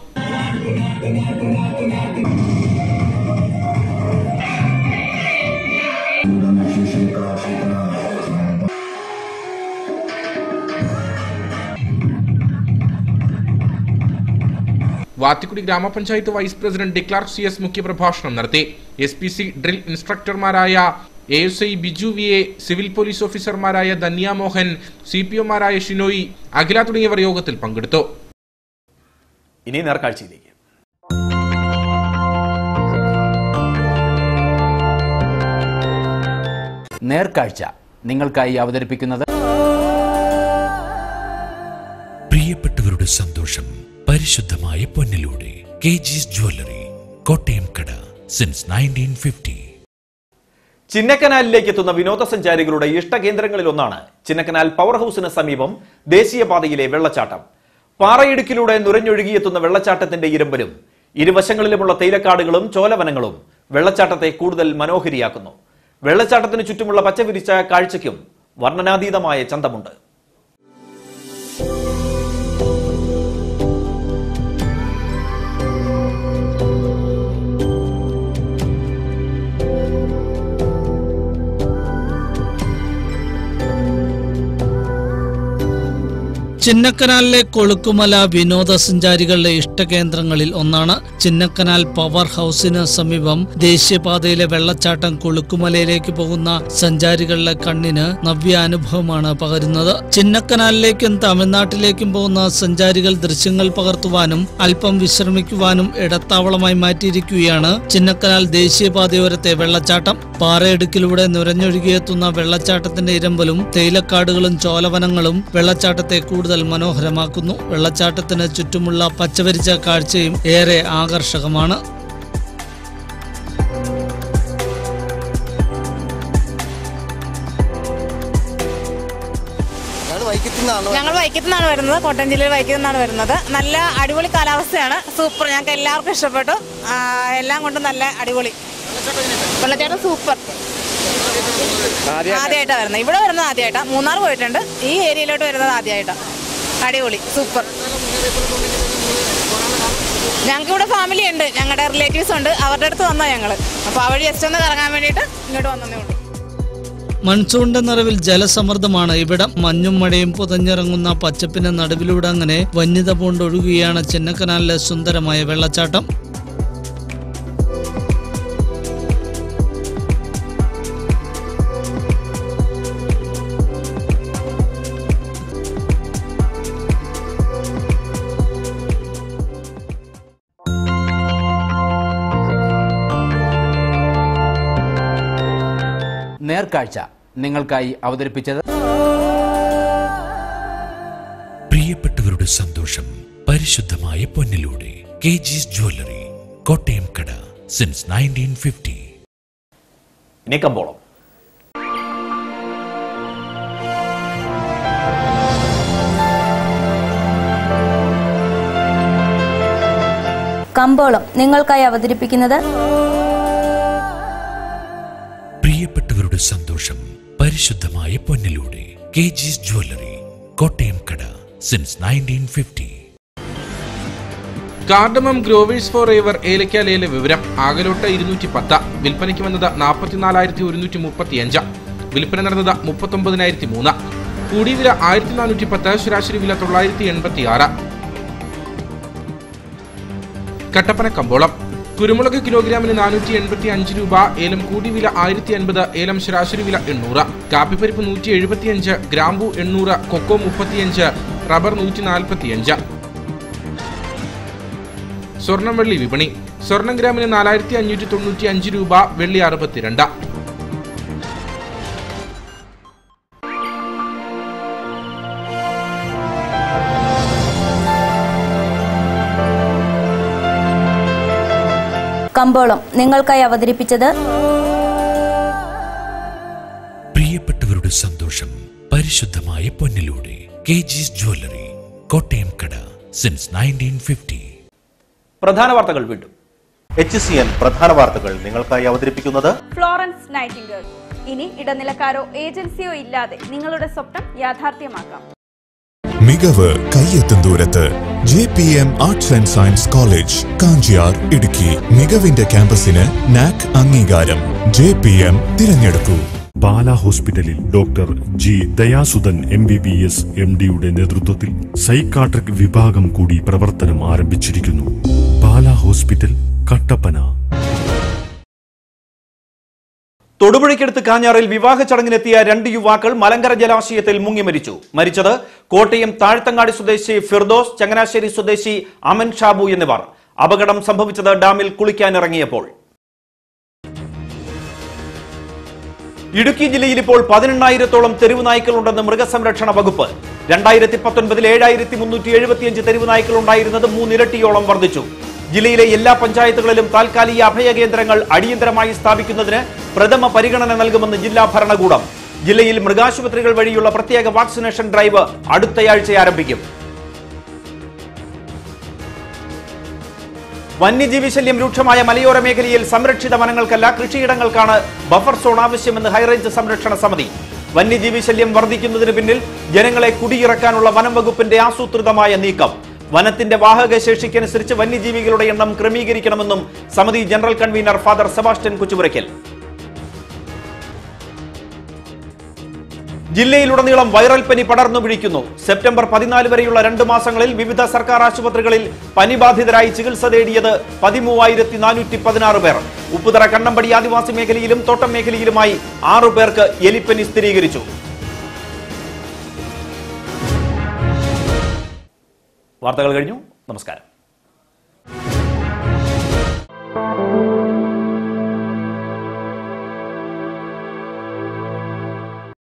വാത്തിക്കുടി ഗ്രാമപഞ്ചായത്ത് vice president Declark C S മുഖ്യപ്രഭാഷണം നടത്തി എസ് പി സി ഡ്രിൽ ഇൻസ്ട്രക്ടർമാരായ A S I Biju V A civil police ഓഫീസർമാരായ ധന്യ മോഹൻ സി പി ഒമാരായ ഷിനോയി അഖില തുടങ്ങിയവർ യോഗത്തിൽ പങ്കെടുത്തു
ഇനി നേർക്കാഴ്ചയിലേക്ക്
നേർക്കാഴ്ച നിങ്ങൾക്കായി അവതരിപ്പിക്കുന്നത്
പ്രിയപ്പെട്ടവരുടെ സന്തോഷം പരിശുദ്ധമായ പൊന്നിലൂടെ കെ ജിസ് ജ്വല്ലറി കോട്ടയം കട സിൻസ് നയൻറ്റീൻ ഫിഫ്റ്റി
ചിന്നക്കനാലിലേക്ക് എത്തുന്ന വിനോദസഞ്ചാരികളുടെ ഇഷ്ടകേന്ദ്രങ്ങളിൽ ഒന്നാണ് ചിന്നക്കനാൽ പവർ ഹൗസിന് സമീപം ദേശീയപാതയിലെ വെള്ളച്ചാട്ടം പാറയിടുക്കിലൂടെ നുരഞ്ഞൊഴുകിയെത്തുന്ന വെള്ളച്ചാട്ടത്തിന്റെ ഇരമ്പലും ഇരുവശങ്ങളിലുമുള്ള തേയിലക്കാടുകളും ചോലവനങ്ങളും വെള്ളച്ചാട്ടത്തെ കൂടുതൽ മനോഹരിയാക്കുന്നു വെള്ളച്ചാട്ടത്തിന് ചുറ്റുമുള്ള പച്ചവിരിച്ച കാഴ്ചയ്ക്കും വർണ്ണനാതീതമായ ചന്തമുണ്ട്
ചിന്നക്കനാലിലെ കൊളുക്കുമല വിനോദസഞ്ചാരികളുടെ ഇഷ്ടകേന്ദ്രങ്ങളിൽ ഒന്നാണ് ചിന്നക്കനാൽ പവർ ഹൗസിന് സമീപം ദേശീയപാതയിലെ വെള്ളച്ചാട്ടം കൊളുക്കുമലയിലേക്ക് പോകുന്ന സഞ്ചാരികളുടെ കണ്ണിന് നവ്യാനുഭവമാണ് പകരുന്നത് ചിന്നക്കനാലിലേക്കും തമിഴ്നാട്ടിലേക്കും പോകുന്ന സഞ്ചാരികൾ ദൃശ്യങ്ങൾ പകർത്തുവാനും അല്പം വിശ്രമിക്കുവാനും ഇടത്താവളമായി മാറ്റിയിരിക്കുകയാണ് ചിന്നക്കനാൽ ദേശീയപാതയോരത്തെ വെള്ളച്ചാട്ടം പാറയിടുക്കിലൂടെ നുരഞ്ഞൊഴുകിയെത്തുന്ന വെള്ളച്ചാട്ടത്തിന്റെ ഇരമ്പലും തേയിലക്കാടുകളും ചോലവനങ്ങളും വെള്ളച്ചാട്ടത്തെ കൂടുതൽ മനോഹരമാക്കുന്നു വെള്ളച്ചാട്ടത്തിന് ചുറ്റുമുള്ള പച്ചവരിച്ച കാഴ്ചയും ഏറെ ആകർഷകമാണ്
ഞങ്ങൾ വൈക്കത്തു നിന്നാണ് വരുന്നത് കോട്ടയം ജില്ലയിൽ വൈക്കത്തു നിന്നാണ് വരുന്നത് നല്ല അടിപൊളി കാലാവസ്ഥയാണ് സൂപ്പർ ഞങ്ങൾക്ക് എല്ലാവർക്കും ഇഷ്ടപ്പെട്ടു ആ, എല്ലാം കൊണ്ടും നല്ല അടിപൊളി വെള്ളച്ചാട്ടം സൂപ്പർ ആദ്യമായിട്ടാണ് വരുന്നത് ഇവിടെ വരുന്നത് ആദ്യമായിട്ടാണ് മൂന്നാർ പോയിട്ടുണ്ട് ഈ ഏരിയയിലോട്ട് വരുന്നത് ആദ്യമായിട്ടാണ് അടിപൊളി സൂപ്പർ ഞങ്ങൾക്ക് ഇവിടെ ഫാമിലി ഉണ്ട് ഞങ്ങളുടെ റിലേറ്റീവ്സ് ഉണ്ട് അവരുടെ അടുത്ത് വന്നാൽ ഞങ്ങൾ അപ്പോൾ ആ വഴി ജസ്റ്റ് ഒന്ന് കറങ്ങാൻ വേണ്ടിയിട്ട് ഇങ്ങോട്ട് വന്നതേ ഉള്ളൂ
മൺസൂണിന്റെ നിറവിൽ ജലസമൃദ്ധമാണ് ഇവിടം മഞ്ഞും മഴയും പുതഞ്ഞിറങ്ങുന്ന പച്ചപ്പിന്റെ നടുവിലൂടെ അങ്ങനെ വന്യത പൂണ്ടൊഴുകുകയാണ് ചിന്നക്കനാലിലെ സുന്ദരമായ വെള്ളച്ചാട്ടം
നേർക്കാഴ്ച നിങ്ങൾക്കായി അവതരിപ്പിച്ചത്
പ്രിയപ്പെട്ടവരുടെ സന്തോഷം പരിശുദ്ധമായ പൊന്നിലൂടെ കെ ജിസ് ജ്വല്ലറി കോട്ടയം കട സിൻസ് നയൻറ്റീൻ ഫിഫ്റ്റി
ഇനി കമ്പോളം
കമ്പോളം നിങ്ങൾക്കായി അവതരിപ്പിക്കുന്നത്
പ്രിയപ്പെട്ടവരുടെ സന്തോഷം പരിശുദ്ധമായ പൊന്നിലൂടെ കെ ജിസ് ജ്വല്ലറി കോട്ടയം കട since nineteen fifty
cardamom growers for ever ഏലക്ക ലേല വിവരം ആകലോട്ട് ഇരുന്നൂറ്റി പത്ത് വിൽപ്പനയ്ക്ക് വന്നത് നാൽപ്പത്തിനാലായിരത്തി ഒരുന്നൂറ്റി മുപ്പത്തിയഞ്ച് വിൽപ്പന നടന്നത് മുപ്പത്തൊമ്പതിനായിരത്തി മൂന്ന് കൂടിയ വില ആയിരത്തി നാനൂറ്റി പത്ത് ശരാശരി വില തൊള്ളായിരത്തി എൺപത്തി ആറ് കട്ടപ്പന കമ്പോളം കുരുമുളക് കിലോഗ്രാമിന് നാനൂറ്റി എൺപത്തി അഞ്ച് രൂപ ഏലം കൂടി വില ആയിരത്തി അൻപത് ഏലം ശരാശരി വില എണ്ണൂറ് കാപ്പിപ്പരിപ്പ് നൂറ്റി എഴുപത്തിയഞ്ച് ഗ്രാമ്പു എണ്ണൂറ് കൊക്കോ മുപ്പത്തിയഞ്ച് റബ്ബർ നൂറ്റി നാൽപ്പത്തിയഞ്ച് സ്വർണം വെള്ളി വിപണി സ്വർണം ഗ്രാമിന് നാലായിരത്തി അഞ്ഞൂറ്റി തൊണ്ണൂറ്റി അഞ്ച് രൂപ വെള്ളി അറുപത്തിരണ്ട്
കമ്പോളം നിങ്ങൾക്കായി അവതരിപ്പിച്ചത്
പ്രിയപ്പെട്ടവരുടെ സന്തോഷം പരിശുദ്ധമായ പൊന്നിലൂടെ കെ ജിസ് ജ്വല്ലറി കോട്ടയം കട സിൻസ് നയൻറ്റീൻ ഫിഫ്റ്റി
പ്രധാന വാർത്തകൾ വീണ്ടും
എച്ച് സി എൻ പ്രധാന വാർത്തകൾ നിങ്ങൾക്കായി അവതരിപ്പിക്കുന്നത്
ഫ്ലോറൻസ് നൈറ്റിംഗേൾ ഇനി ഇടനിലക്കാരോ ഏജൻസിയോ ഇല്ലാതെ നിങ്ങളുടെ സ്വപ്നം യാഥാർത്ഥ്യമാക്കാം
മികവ് കയ്യെത്തും ദൂരത്ത് J P M arts and science college Kanchiyar Idukki മികവിന്റെ ക്യാമ്പസിന് നാക് അംഗീകാരം ജെ പി എം തിരഞ്ഞെടുക്കൂ
ബാല ഹോസ്പിറ്റലിൽ doctor G Dayasudhan M B B S M ഡിയുടെ നേതൃത്വത്തിൽ സൈക്കാട്രിക് വിഭാഗം കൂടി പ്രവർത്തനം ആരംഭിച്ചിരിക്കുന്നു ബാല ഹോസ്പിറ്റൽ കട്ടപ്പന
തൊടുപുഴയ്ക്കടുത്ത് കാഞ്ഞാറിൽ വിവാഹ ചടങ്ങിനെത്തിയ രണ്ട് യുവാക്കൾ മലങ്കര ജലാശയത്തിൽ മുങ്ങി മരിച്ചു മരിച്ചത് കോട്ടയം താഴ്ത്തങ്ങാടി സ്വദേശി ഫിർദോസ് ചങ്ങനാശ്ശേരി സ്വദേശി അമൻ ഷാബു എന്നിവർ അപകടം സംഭവിച്ചത് ഡാമിൽ കുളിക്കാനിറങ്ങിയപ്പോൾ ഇടുക്കി ജില്ലയിൽ ഇപ്പോൾ പതിനെണ്ണായിരത്തോളം തെരുവ് നായ്ക്കളുണ്ടെന്ന് മൃഗസംരക്ഷണ വകുപ്പ് രണ്ടായിരത്തി പത്തൊൻപതിൽ ഏഴായിരത്തി മുന്നൂറ്റി എഴുപത്തിയഞ്ച് തെരുവ് നായ്ക്കൾ ഉണ്ടായിരുന്നത് മൂന്നിരട്ടിയോളം വർദ്ധിച്ചു ജില്ലയിലെ എല്ലാ പഞ്ചായത്തുകളിലും താൽക്കാലിക അഭയ കേന്ദ്രങ്ങൾ അടിയന്തരമായി സ്ഥാപിക്കുന്നതിന് പ്രഥമ പരിഗണന നൽകുമെന്ന് ജില്ലാ ഭരണകൂടം ജില്ലയിൽ മൃഗാശുപത്രികൾ വഴിയുള്ള പ്രത്യേക വാക്സിനേഷൻ ഡ്രൈവ് അടുത്തയാഴ്ച ആരംഭിക്കും വന്യജീവി ശല്യം രൂക്ഷമായ മലയോര മേഖലയിൽ സംരക്ഷിത വനങ്ങൾക്കല്ല കൃഷിയിടങ്ങൾക്കാണ് ബഫർ സോൺ ആവശ്യമെന്ന് ഹൈറേഞ്ച് സംരക്ഷണ സമിതി വന്യജീവി ശല്യം വർദ്ധിക്കുന്നതിന് പിന്നിൽ ജനങ്ങളെ കുടിയിറക്കാനുള്ള വനം വകുപ്പിന്റെ ആസൂത്രിതമായ നീക്കം വനത്തിന്റെ വാഹക ശേഷിക്കനുസരിച്ച് വന്യജീവികളുടെ എണ്ണം ക്രമീകരിക്കണമെന്നും സമിതി general convener father Sebastian Kuchupurakkal ജില്ലയിലുടനീളം വൈറൽ പനി പടർന്നു പിടിക്കുന്നു സെപ്റ്റംബർ പതിനാല് വരെയുള്ള രണ്ട് മാസങ്ങളിൽ വിവിധ സർക്കാർ ആശുപത്രികളിൽ പനി ബാധിതരായി ചികിത്സ തേടിയത് പതിമൂവായിരത്തി നാനൂറ്റി പതിനാറ് പേർ ഉപ്പുതറ കണ്ണമ്പടി ആദിവാസി മേഖലയിലും തോട്ടം മേഖലയിലുമായി ആറു പേർക്ക് എലിപ്പനി സ്ഥിരീകരിച്ചു വാർത്തകൾ കഴിഞ്ഞു നമസ്കാരം